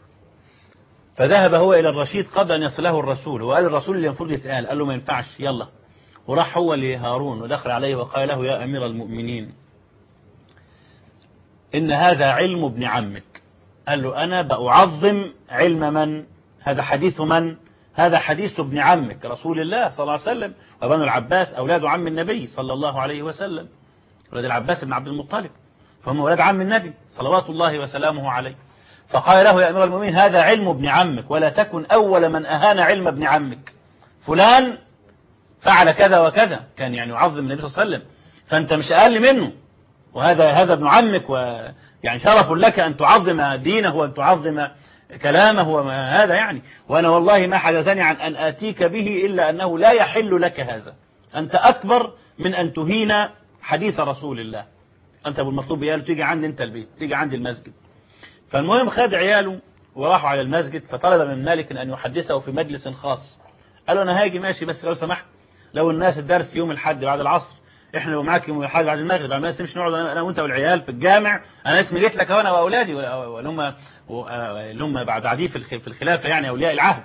فذهب هو إلى الرشيد قبل أن يصله الرسول وقال الرسول اللي المفروض يتقال قال له ما ينفعش يلا وراح هو لهارون ودخل عليه وقال له يا أمير المؤمنين إن هذا علم ابن عمك قال له أنا بأعظم علم من هذا حديث من هذا حديث ابن عمك رسول الله صلى الله عليه وسلم وبنو العباس أولاد عم النبي صلى الله عليه وسلم ولد العباس بن عبد المطلب فهم ولاد عم النبي صلوات الله وسلامه عليه فقال له يا أمير المؤمنين هذا علم ابن عمك ولا تكن أول من أهان علم ابن عمك فلان فعل كذا وكذا كان يعني يعظم النبي صلى الله عليه وسلم فأنت مش أقل منه وهذا هذا ابن عمك ويعني شرف لك أن تعظم دينه وأن تعظم كلامه وما هذا يعني وأنا والله ما حدثني عن أن آتيك به إلا أنه لا يحل لك هذا أنت أكبر من أن تهين حديث رسول الله أنت أبو المطلوب عياله تيجي عندي أنت البيت تيجي عندي المسجد فالمهم خد عياله وراحوا على المسجد فطلب من مالك أن يحدثه في مجلس خاص قال له أنا هاجي ماشي بس لو سمحت لو الناس الدرس يوم الحد بعد العصر احنا لو معاك يوم الحد بعد المغرب ما نمشي نقعد انا وانت والعيال في الجامع انا اسمي جيت لك وانا واولادي واللي هم اللي هم بعد بعديه في الخ- في الخلافه يعني اولياء العهد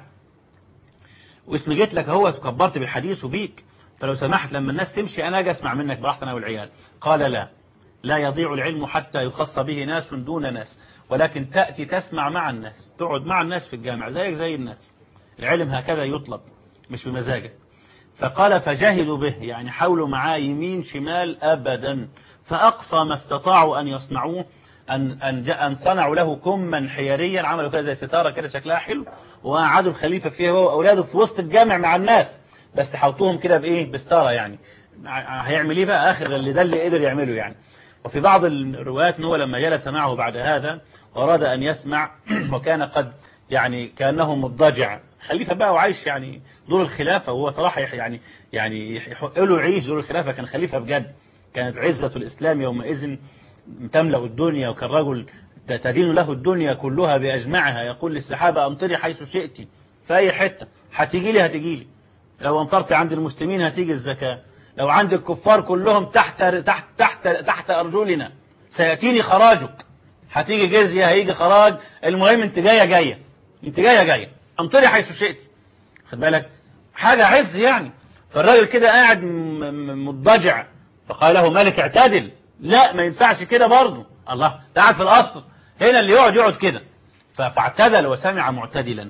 واسمي جيت لك اهو كبرت بالحديث وبيك فلو سمحت لما الناس تمشي انا اجي اسمع منك براحتي انا والعيال قال لا لا يضيع العلم حتى يخص به ناس دون ناس ولكن تأتي تسمع مع الناس تقعد مع الناس في الجامع زيك زي الناس العلم هكذا يطلب مش بمزاجك فقال فجاهدوا به يعني حاولوا معاه يمين شمال أبدا فأقصى ما استطاعوا أن يصنعوه أن, أن, جاء أن صنعوا له كما حياريا عملوا كده زي ستارة كده شكلها حلو وقعدوا الخليفة فيها هو وأولاده في وسط الجامع مع الناس بس حوطوهم كده بإيه بستارة يعني هيعمل إيه بقى آخر اللي ده اللي قدر يعمله يعني وفي بعض الروايات أنه لما جلس معه بعد هذا وأراد أن يسمع وكان قد يعني كأنه مضجع خليفة بقى وعايش يعني دور الخلافة وهو صراحة يعني يعني يحق له يعيش دور الخلافة كان خليفة بجد كانت عزة الإسلام يومئذ تملأ الدنيا وكان رجل تدين له الدنيا كلها بأجمعها يقول للسحابة أمطري حيث شئت في أي حتة هتيجي لي هتيجي لي لو أمطرت عند المسلمين هتيجي الزكاة لو عند الكفار كلهم تحت تحت تحت تحت أرجلنا سيأتيني خراجك هتيجي جزية هيجي خراج المهم انت جاية جاية انت جاية جاية امطري حيث شئت خد بالك حاجة عز يعني فالراجل كده قاعد م- م- مضطجع فقال له ملك اعتدل لا ما ينفعش كده برضه الله ده قاعد في القصر هنا اللي يقعد يقعد كده ف- فاعتدل وسمع معتدلا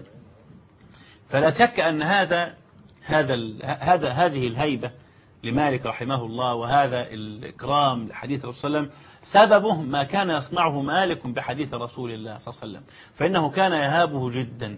فلا شك أن هذا هذا ال- هذا هذه الهيبة لمالك رحمه الله وهذا الإكرام لحديث الرسول صلى الله عليه وسلم سببه ما كان يصنعه مالك بحديث رسول الله صلى الله عليه وسلم فإنه كان يهابه جدا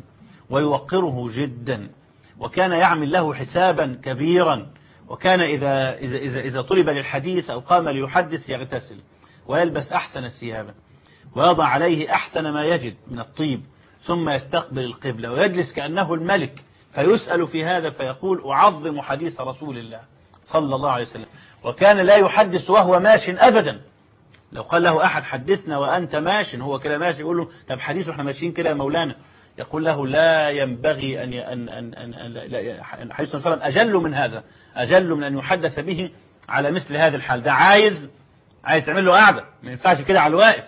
ويوقره جدا وكان يعمل له حسابا كبيرا وكان إذا, إذا, إذا, إذا طلب للحديث أو قام ليحدث يغتسل ويلبس أحسن الثياب ويضع عليه أحسن ما يجد من الطيب ثم يستقبل القبلة ويجلس كأنه الملك فيسأل في هذا فيقول أعظم حديث رسول الله صلى الله عليه وسلم وكان لا يحدث وهو ماش أبدا لو قال له أحد حدثنا وأنت ماش هو كده ماشي يقول له طب حديث واحنا ماشيين كده يا مولانا يقول له لا ينبغي أن ي- أن أن أن أن لا- لا- حديث صلى الله عليه وسلم أجل من هذا أجل من أن يحدث به على مثل هذا الحال ده عايز عايز تعمل له قعدة ما ينفعش كده على الواقف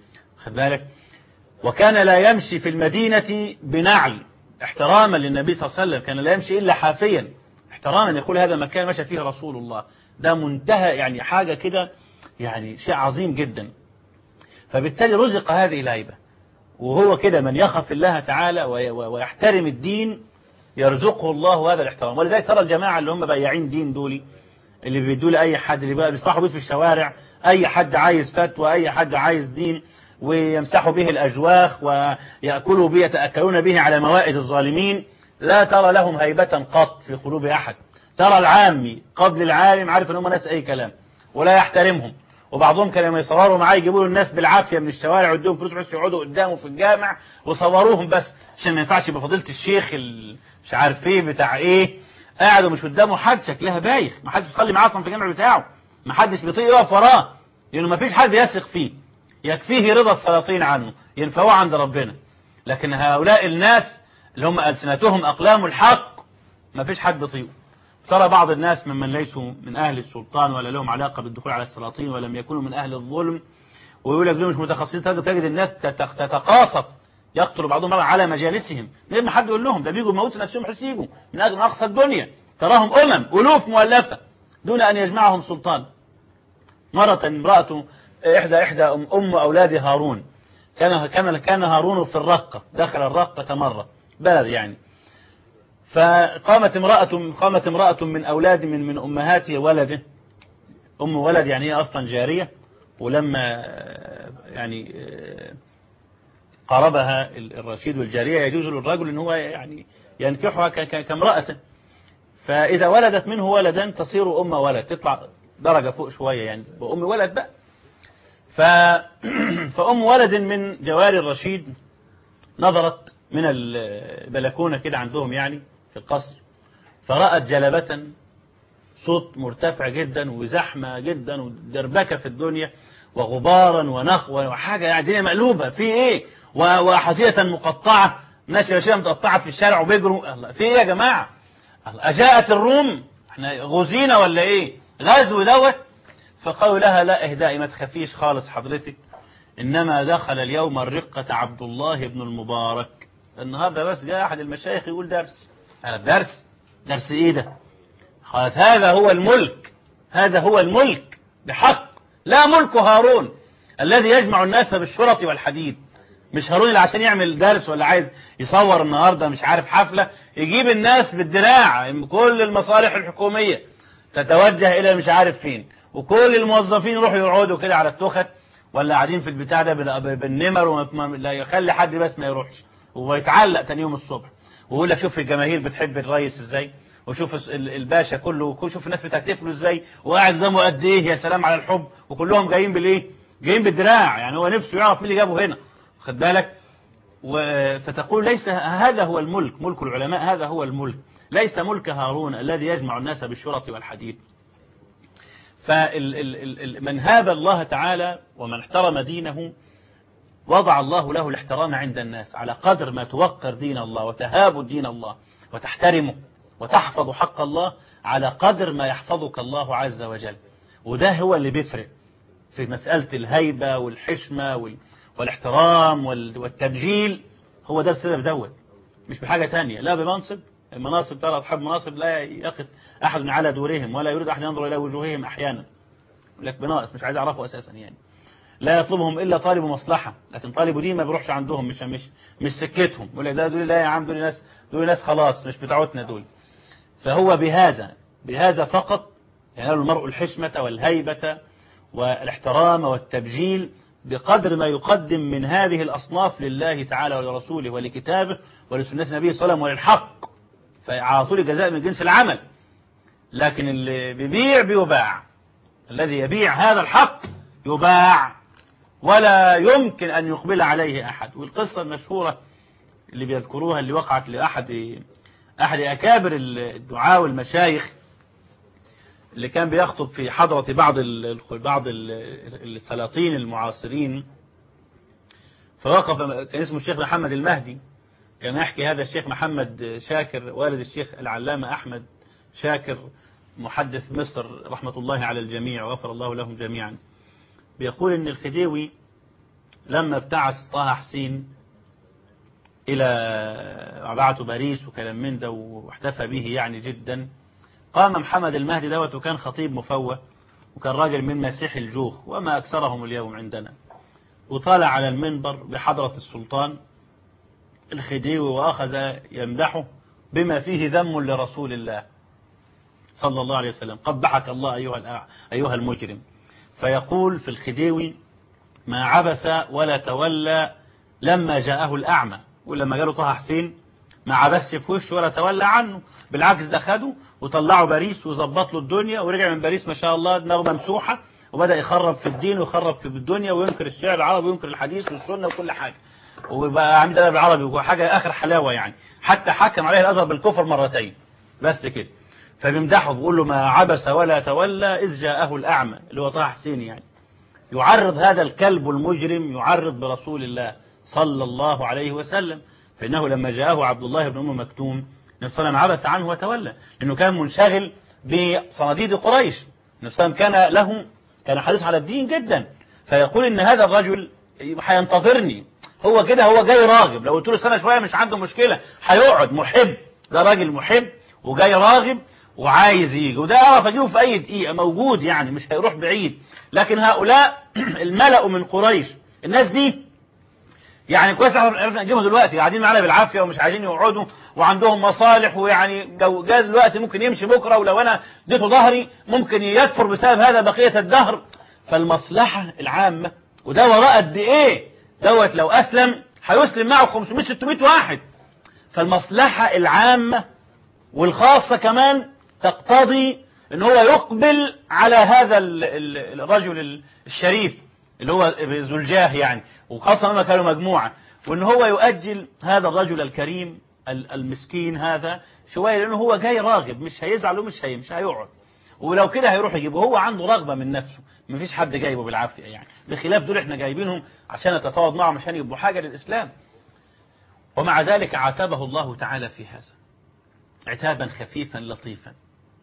خد بالك وكان لا يمشي في المدينة بنعل احتراما للنبي صلى الله عليه وسلم كان لا يمشي إلا حافيا احتراما يقول هذا مكان مشى فيه رسول الله ده منتهى يعني حاجة كده يعني شيء عظيم جدا فبالتالي رزق هذه الهيبة وهو كده من يخف الله تعالى وي- ويحترم الدين يرزقه الله هذا الاحترام ولذلك ترى الجماعة اللي هم بياعين دين دولي اللي بيدوا لأي حد اللي بقى بيصلحوا بيه في الشوارع أي حد عايز فتوى أي حد عايز دين ويمسحوا به الأجواخ ويأكلوا به يتأكلون به على موائد الظالمين لا ترى لهم هيبة قط في قلوب أحد ترى العامي قبل العالم عارف ان هم ناس أي كلام ولا يحترمهم وبعضهم كانوا لما يصوروا معاه يجيبوا له الناس بالعافيه من الشوارع ويدوهم فلوس بحيث يقعدوا قدامه في الجامع وصوروهم بس عشان ما ينفعش يبقى فضيله الشيخ ال- مش عارف ايه بتاع ايه قاعد ومش قدامه حد شكلها بايخ ما حدش بيصلي معاه اصلا في الجامع بتاعه ما حدش بيطيق يقف وراه لانه ما فيش حد يثق فيه يكفيه رضا السلاطين عنه ينفعوه عند ربنا لكن هؤلاء الناس اللي هم ألسنتهم أقلام الحق ما فيش حد بيطيقه ترى بعض الناس ممن ليسوا من أهل السلطان ولا لهم علاقة بالدخول على السلاطين ولم يكونوا من أهل الظلم ويقول لك دول مش متخصصين تجد تجد الناس تت- تتقاصف يقتل بعضهم بعضا على مجالسهم من غير ما حد يقول لهم ده بيجوا يموتوا نفسهم بحيث يجوا من أجل من أقصى الدنيا تراهم أمم ألوف مؤلفة دون أن يجمعهم سلطان مرة امرأة إحدى إحدى أم, أم أولاد هارون كان كان كان هارون في الرقة دخل الرقة مرة بلد يعني فقامت امرأة قامت امرأة من أولاد من من أمهات ولده أم ولد يعني هي أصلا جارية ولما آه، يعني آه، قربها الرشيد والجارية يجوز للرجل أن هو يعني ينكحها ك- ك- كامرأة فإذا ولدت منه ولدا تصير أم ولد تطلع درجة فوق شوية يعني وأم ولد بقى ف... فأم ولد من جوار الرشيد نظرت من البلكونة كده عندهم يعني في القصر فرأت جلبة صوت مرتفع جدا وزحمة جدا ودربكة في الدنيا وغبارا ونقوة وحاجة يعني الدنيا مقلوبة في ايه و- وحزية مقطعة ناس أشياء متقطعة في الشارع وبيجروا الله في ايه يا جماعة الله أجاءت الروم احنا غزينا ولا ايه غزو دوت فقالوا لها لا اهدائي ما تخافيش خالص حضرتك إنما دخل اليوم الرقة عبد الله بن المبارك النهاردة بس جاء أحد المشايخ يقول درس هذا درس درس إيه ده قالت هذا هو الملك هذا هو الملك بحق لا ملك هارون الذي يجمع الناس بالشرط والحديد مش هارون اللي عشان يعمل درس ولا عايز يصور النهارده مش عارف حفلة يجيب الناس بالدراع كل المصالح الحكومية تتوجه إلى مش عارف فين وكل الموظفين يروحوا يقعدوا كده على التخت ولا قاعدين في البتاع ده بال- بالنمر وما لا يخلي حد بس ما يروحش ويتعلق تاني يوم الصبح ويقول لك شوف الجماهير بتحب الرئيس ازاي وشوف الس- ال- الباشا كله وكل- شوف الناس بتهتف له ازاي وقاعد قدامه قد ايه يا سلام على الحب وكلهم جايين بالايه جايين بالدراع يعني هو نفسه يعرف مين اللي جابه هنا خد بالك و- فتقول ليس هذا هو الملك ملك العلماء هذا هو الملك ليس ملك هارون الذي يجمع الناس بالشرط والحديد فمن هاب الله تعالى ومن احترم دينه وضع الله له الاحترام عند الناس على قدر ما توقر دين الله وتهاب دين الله وتحترمه وتحفظ حق الله على قدر ما يحفظك الله عز وجل وده هو اللي بيفرق في مسألة الهيبة والحشمة وال... والاحترام وال... والتبجيل هو ده بسبب دوت مش بحاجة تانية لا بمنصب المناصب ترى أصحاب المناصب لا يأخذ أحد على دورهم ولا يريد أحد ينظر إلى وجوههم أحيانا يقول لك بناقص مش عايز أعرفه أساسا يعني لا يطلبهم إلا طالب مصلحة لكن طالب دين ما بيروحش عندهم مش مش مش سكتهم يقول لك ده دول لا يا عم دول ناس دول ناس خلاص مش بتاعتنا دول فهو بهذا بهذا فقط ينال المرء الحشمة والهيبة والاحترام والتبجيل بقدر ما يقدم من هذه الأصناف لله تعالى ولرسوله ولكتابه ولسنة النبي صلى الله عليه وسلم وللحق فعلى طول الجزاء من جنس العمل لكن اللي بيبيع بيباع الذي يبيع هذا الحق يباع ولا يمكن أن يقبل عليه أحد والقصة المشهورة اللي بيذكروها اللي وقعت لأحد أحد أكابر الدعاء والمشايخ اللي كان بيخطب في حضرة بعض ال بعض ال السلاطين المعاصرين فوقف كان اسمه الشيخ محمد المهدي كان يحكي هذا الشيخ محمد شاكر والد الشيخ العلامة أحمد شاكر محدث مصر رحمة الله على الجميع وغفر الله لهم جميعا بيقول ان الخديوي لما ابتعث طه حسين إلى بعته باريس وكلام من ده واحتفى به يعني جدا قام محمد المهدي دوت وكان خطيب مفوه وكان راجل من مسيح الجوخ وما أكثرهم اليوم عندنا وطالع على المنبر بحضرة السلطان الخديوي وأخذ يمدحه بما فيه ذم لرسول الله صلى الله عليه وسلم قبحك الله أيها, أيها المجرم فيقول في الخديوي ما عبس ولا تولى لما جاءه الأعمى ولما جاله طه حسين ما عبس في وشه ولا تولى عنه بالعكس ده خده وطلعه باريس وظبط له الدنيا ورجع من باريس ما شاء الله دماغه ممسوحة وبدأ يخرب في الدين ويخرب في الدنيا وينكر الشعر العربي وينكر الحديث والسنة وكل حاجة وبقى عامل ده بالعربي وحاجة آخر حلاوة يعني حتى حكم عليه الأزهر بالكفر مرتين بس كده فبيمدحه بيقول له ما عبس ولا تولى إذ جاءه الأعمى اللي هو طه حسين يعني يعرض هذا الكلب المجرم يعرض برسول الله صلى الله عليه وسلم فإنه لما جاءه عبد الله بن أم مكتوم النبي صلى الله عليه وسلم عبس عنه وتولى لأنه كان منشغل بصناديد قريش النبي صلى الله عليه وسلم كان له كان حريص على الدين جدا فيقول إن هذا الرجل هينتظرني هو كده هو جاي راغب لو قلت له سنة شوية مش عنده مشكلة هيقعد محب ده راجل محب وجاي راغب وعايز يجي وده اعرف اجيبه في اي دقيقة موجود يعني مش هيروح بعيد لكن هؤلاء الملأ من قريش الناس دي يعني كويس عرفنا نجيبهم دلوقتي قاعدين معانا بالعافية ومش عايزين يقعدوا وعندهم مصالح ويعني لو جاز دلوقتي ممكن يمشي بكرة ولو انا اديته ظهري ممكن يكفر بسبب هذا بقية الدهر فالمصلحة العامة وده وراء قد ايه دوت لو اسلم هيسلم معه 500 600 واحد فالمصلحة العامة والخاصة كمان تقتضي ان هو يقبل على هذا الرجل الشريف اللي هو ذو الجاه يعني وخاصة لما كانوا مجموعة وان هو يؤجل هذا الرجل الكريم المسكين هذا شوية لانه هو جاي راغب مش هيزعل ومش هي مش هيقعد ولو كده هيروح يجيبه هو عنده رغبة من نفسه مفيش حد جايبه بالعافية يعني بخلاف دول احنا جايبينهم عشان نتفاوض معهم عشان يبقوا حاجة للإسلام ومع ذلك عاتبه الله تعالى في هذا عتابا خفيفا لطيفا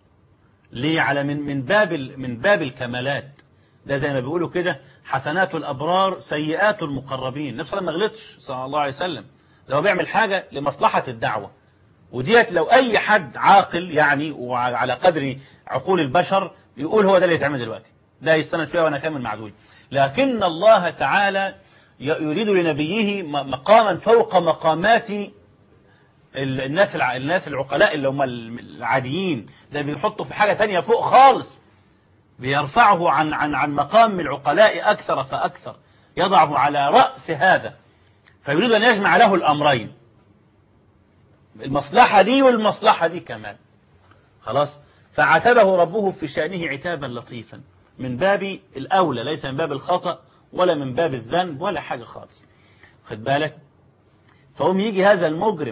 ليه على من من باب من باب الكمالات ده زي ما بيقولوا كده حسنات الأبرار سيئات المقربين نفس ما غلطش صلى الله عليه وسلم ده هو بيعمل حاجة لمصلحة الدعوة وديت لو أي حد عاقل يعني وعلى قدر عقول البشر يقول هو ده اللي يتعمل دلوقتي ده يستنى شوية وأنا كامل معدول لكن الله تعالى يريد لنبيه مقاما فوق مقامات الناس الناس العقلاء اللي هم العاديين ده بيحطوا في حاجة تانية فوق خالص بيرفعه عن عن عن مقام العقلاء أكثر فأكثر يضعه على رأس هذا فيريد أن يجمع له الأمرين المصلحة دي والمصلحة دي كمان خلاص فعاتبه ربه في شأنه عتابا لطيفا من باب الأولى ليس من باب الخطأ ولا من باب الذنب ولا حاجة خالص خد بالك فهم يجي هذا المجرم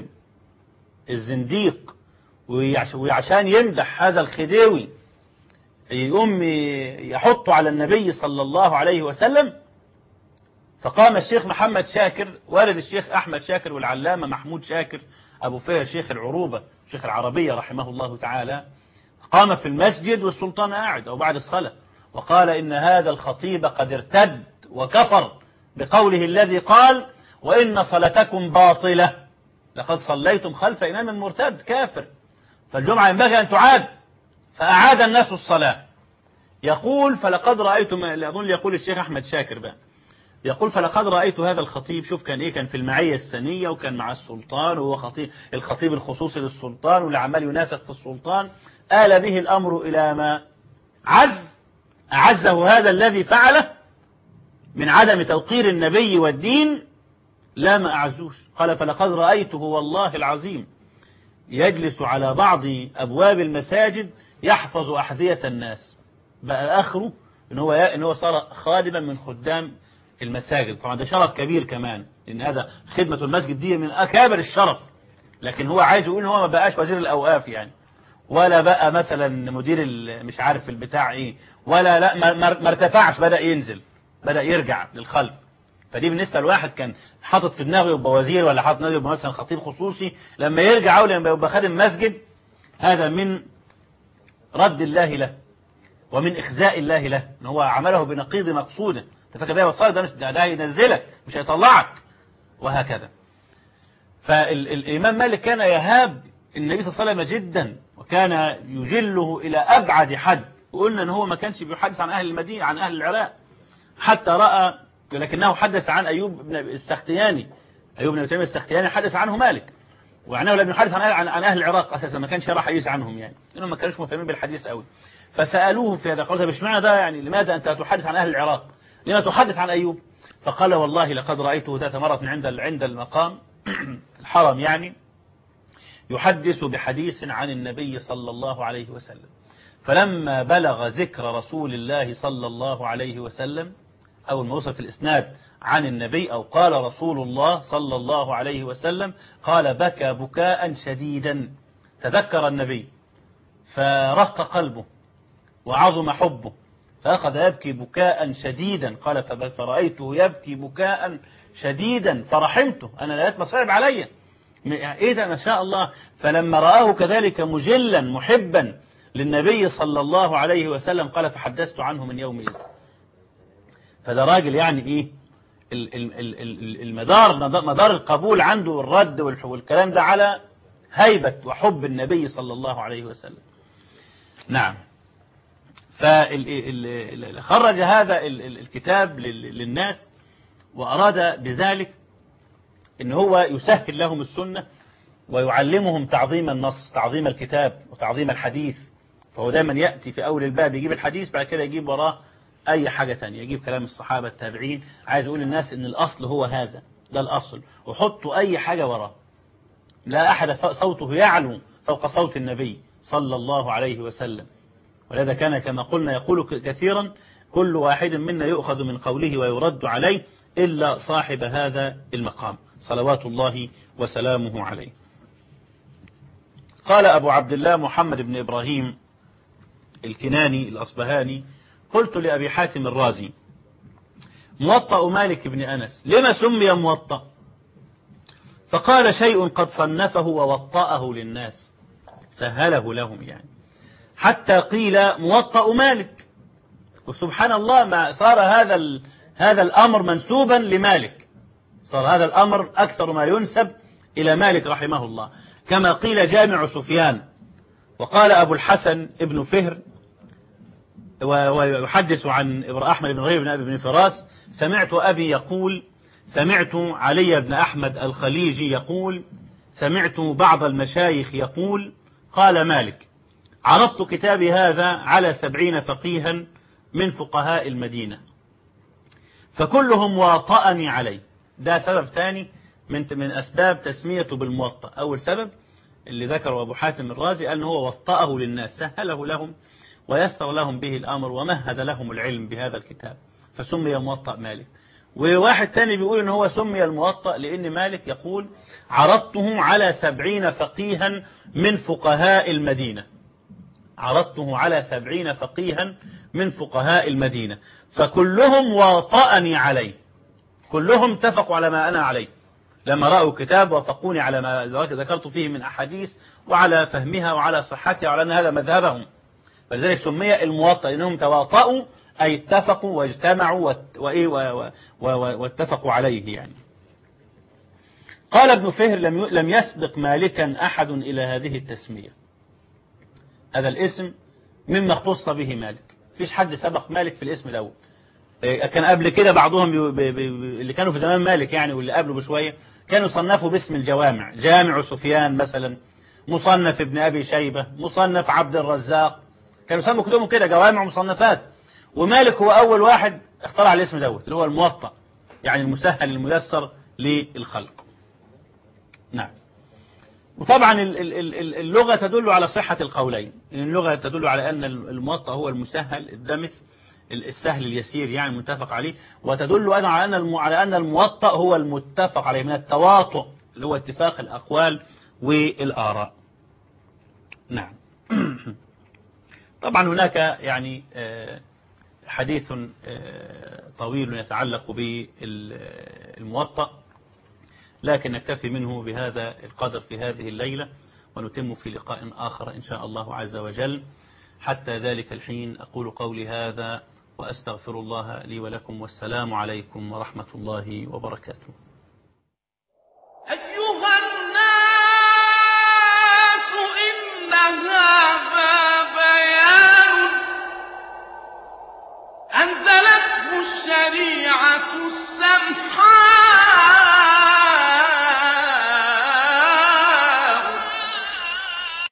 الزنديق وعشان يمدح هذا الخديوي يقوم يحطه على النبي صلى الله عليه وسلم فقام الشيخ محمد شاكر والد الشيخ أحمد شاكر والعلامة محمود شاكر أبو فهر شيخ العروبة شيخ العربية رحمه الله تعالى قام في المسجد والسلطان قاعد أو بعد الصلاة وقال إن هذا الخطيب قد ارتد وكفر بقوله الذي قال وإن صلاتكم باطلة لقد صليتم خلف إمام مرتد كافر فالجمعة ينبغي أن تعاد فأعاد الناس الصلاة يقول فلقد رأيت ما أظن يقول الشيخ أحمد شاكر بقى يقول فلقد رأيت هذا الخطيب شوف كان إيه كان في المعية السنية وكان مع السلطان وهو خطيب الخطيب الخصوصي للسلطان واللي عمال ينافق في السلطان آل به الأمر إلى ما عز أعزه هذا الذي فعله من عدم توقير النبي والدين لا ما أعزوش قال فلقد رأيته والله العظيم يجلس على بعض أبواب المساجد يحفظ أحذية الناس بقى آخره إن هو إن هو صار خادما من خدام المساجد طبعا ده شرف كبير كمان لأن هذا خدمة المسجد دي من أكابر الشرف لكن هو عايز يقول إن هو ما بقاش وزير الأوقاف يعني ولا بقى مثلا مدير ال- مش عارف البتاع ايه ولا لا ما- ما ما ارتفعش بدأ ينزل بدأ يرجع للخلف فدي بالنسبة لواحد كان حاطط في دماغه يبقى وزير ولا حاطط في دماغه يبقى مثلا خطيب خصوصي لما يرجع او لما يبقى خادم مسجد هذا من رد الله له ومن إخزاء الله له ان هو عمله بنقيض مقصوده انت فاكر ده وصال ده مش ده, ده هينزلك مش هيطلعك وهكذا فالإمام مالك كان يهاب النبي صلى الله عليه وسلم جدا وكان يجله إلى أبعد حد وقلنا أن هو ما كانش بيحدث عن أهل المدينة عن أهل العراق حتى رأى لكنه حدث عن أيوب بن السختياني أيوب بن تيمية السختياني حدث عنه مالك وعنه لم يحدث عن أهل, عن, عن أهل العراق أساسا ما كانش يرى حديث عنهم يعني لأنهم ما كانوش مهتمين بالحديث قوي فسألوه في هذا قال طب اشمعنى ده يعني لماذا أنت تحدث عن أهل العراق لما تحدث عن أيوب فقال والله لقد رأيته ذات مرة عند عند المقام الحرم يعني يحدث بحديث عن النبي صلى الله عليه وسلم فلما بلغ ذكر رسول الله صلى الله عليه وسلم أو ما وصل في الإسناد عن النبي أو قال رسول الله صلى الله عليه وسلم قال بكى بكاء شديدا تذكر النبي فرق قلبه وعظم حبه فأخذ يبكي بكاء شديدا قال فب- فرأيته يبكي بكاء شديدا فرحمته أنا لقيت مصعب عليا م- إيه ده ما شاء الله فلما رآه كذلك مجلا محبا للنبي صلى الله عليه وسلم قال فحدثت عنه من يومئذ فده راجل يعني إيه ال- ال- ال- ال- المدار مدار القبول عنده والرد والح- والكلام ده على هيبة وحب النبي صلى الله عليه وسلم نعم فخرج هذا ال- ال- الكتاب لل- للناس وأراد بذلك ان هو يسهل لهم السنة ويعلمهم تعظيم النص تعظيم الكتاب وتعظيم الحديث فهو دايما يأتي في أول الباب يجيب الحديث بعد كده يجيب وراه أي حاجة تانية يجيب كلام الصحابة التابعين عايز يقول للناس ان الأصل هو هذا ده الأصل وحطوا أي حاجة وراه لا أحد ف- صوته يعلو فوق صوت النبي صلى الله عليه وسلم ولذا كان كما قلنا يقول ك- كثيرا كل واحد منا يؤخذ من قوله ويرد عليه إلا صاحب هذا المقام صلوات الله وسلامه عليه قال أبو عبد الله محمد بن إبراهيم الكناني الأصبهاني قلت لأبي حاتم الرازي موطأ مالك بن أنس لما سمي موطأ فقال شيء قد صنفه ووطأه للناس سهله لهم يعني حتى قيل موطأ مالك وسبحان الله ما صار هذا ال- هذا الأمر منسوبا لمالك صار هذا الأمر أكثر ما ينسب إلى مالك رحمه الله كما قيل جامع سفيان وقال أبو الحسن ابن فهر و- ويحدث عن إبر- أحمد بن غير بن أبي بن فراس سمعت أبي يقول سمعت علي بن أحمد الخليجي يقول سمعت بعض المشايخ يقول قال مالك عرضت كتابي هذا على سبعين فقيها من فقهاء المدينة فكلهم واطأني عليه ده سبب ثاني من من أسباب تسميته بالموطأ أول سبب اللي ذكره أبو حاتم الرازي أنه هو وطأه للناس سهله لهم ويسر لهم به الأمر ومهد لهم العلم بهذا الكتاب فسمي موطأ مالك وواحد تاني بيقول ان هو سمي الموطأ لان مالك يقول عرضته على سبعين فقيها من فقهاء المدينة عرضته على سبعين فقيها من فقهاء المدينة فكلهم واطأني عليه كلهم اتفقوا على ما أنا عليه لما رأوا كتاب وافقوني على ما ذكرت فيه من أحاديث وعلى فهمها وعلى صحتها وعلى أن هذا مذهبهم فلذلك سمي الموطأ لأنهم تواطؤوا أي اتفقوا واجتمعوا وات- وإيه و- و- و- واتفقوا عليه يعني قال ابن فهر لم ي- لم يسبق مالكا أحد إلى هذه التسمية هذا الاسم مما اختص به مالك فيش حد سبق مالك في الاسم الأول إيه، كان قبل كده بعضهم بي بي بي اللي كانوا في زمان مالك يعني واللي قبله بشوية كانوا صنفوا باسم الجوامع جامع سفيان مثلا مصنف ابن أبي شيبة مصنف عبد الرزاق كانوا سموا كتبهم كده جوامع ومصنفات ومالك هو أول واحد اخترع الاسم دوت اللي هو الموطأ يعني المسهل الميسر للخلق نعم وطبعا ال- ال- ال- اللغة تدل على صحة القولين إن اللغة تدل على أن الموطأ هو المسهل الدمث السهل اليسير يعني المتفق عليه وتدل أيضا على أن الم- على أن الموطأ هو المتفق عليه من التواطؤ اللي هو اتفاق الأقوال والآراء نعم طبعا هناك يعني آه، حديث آه، طويل يتعلق بالموطأ لكن نكتفي منه بهذا القدر في هذه الليلة ونتم في لقاء آخر إن شاء الله عز وجل حتى ذلك الحين أقول قولي هذا وأستغفر الله لي ولكم والسلام عليكم ورحمة الله وبركاته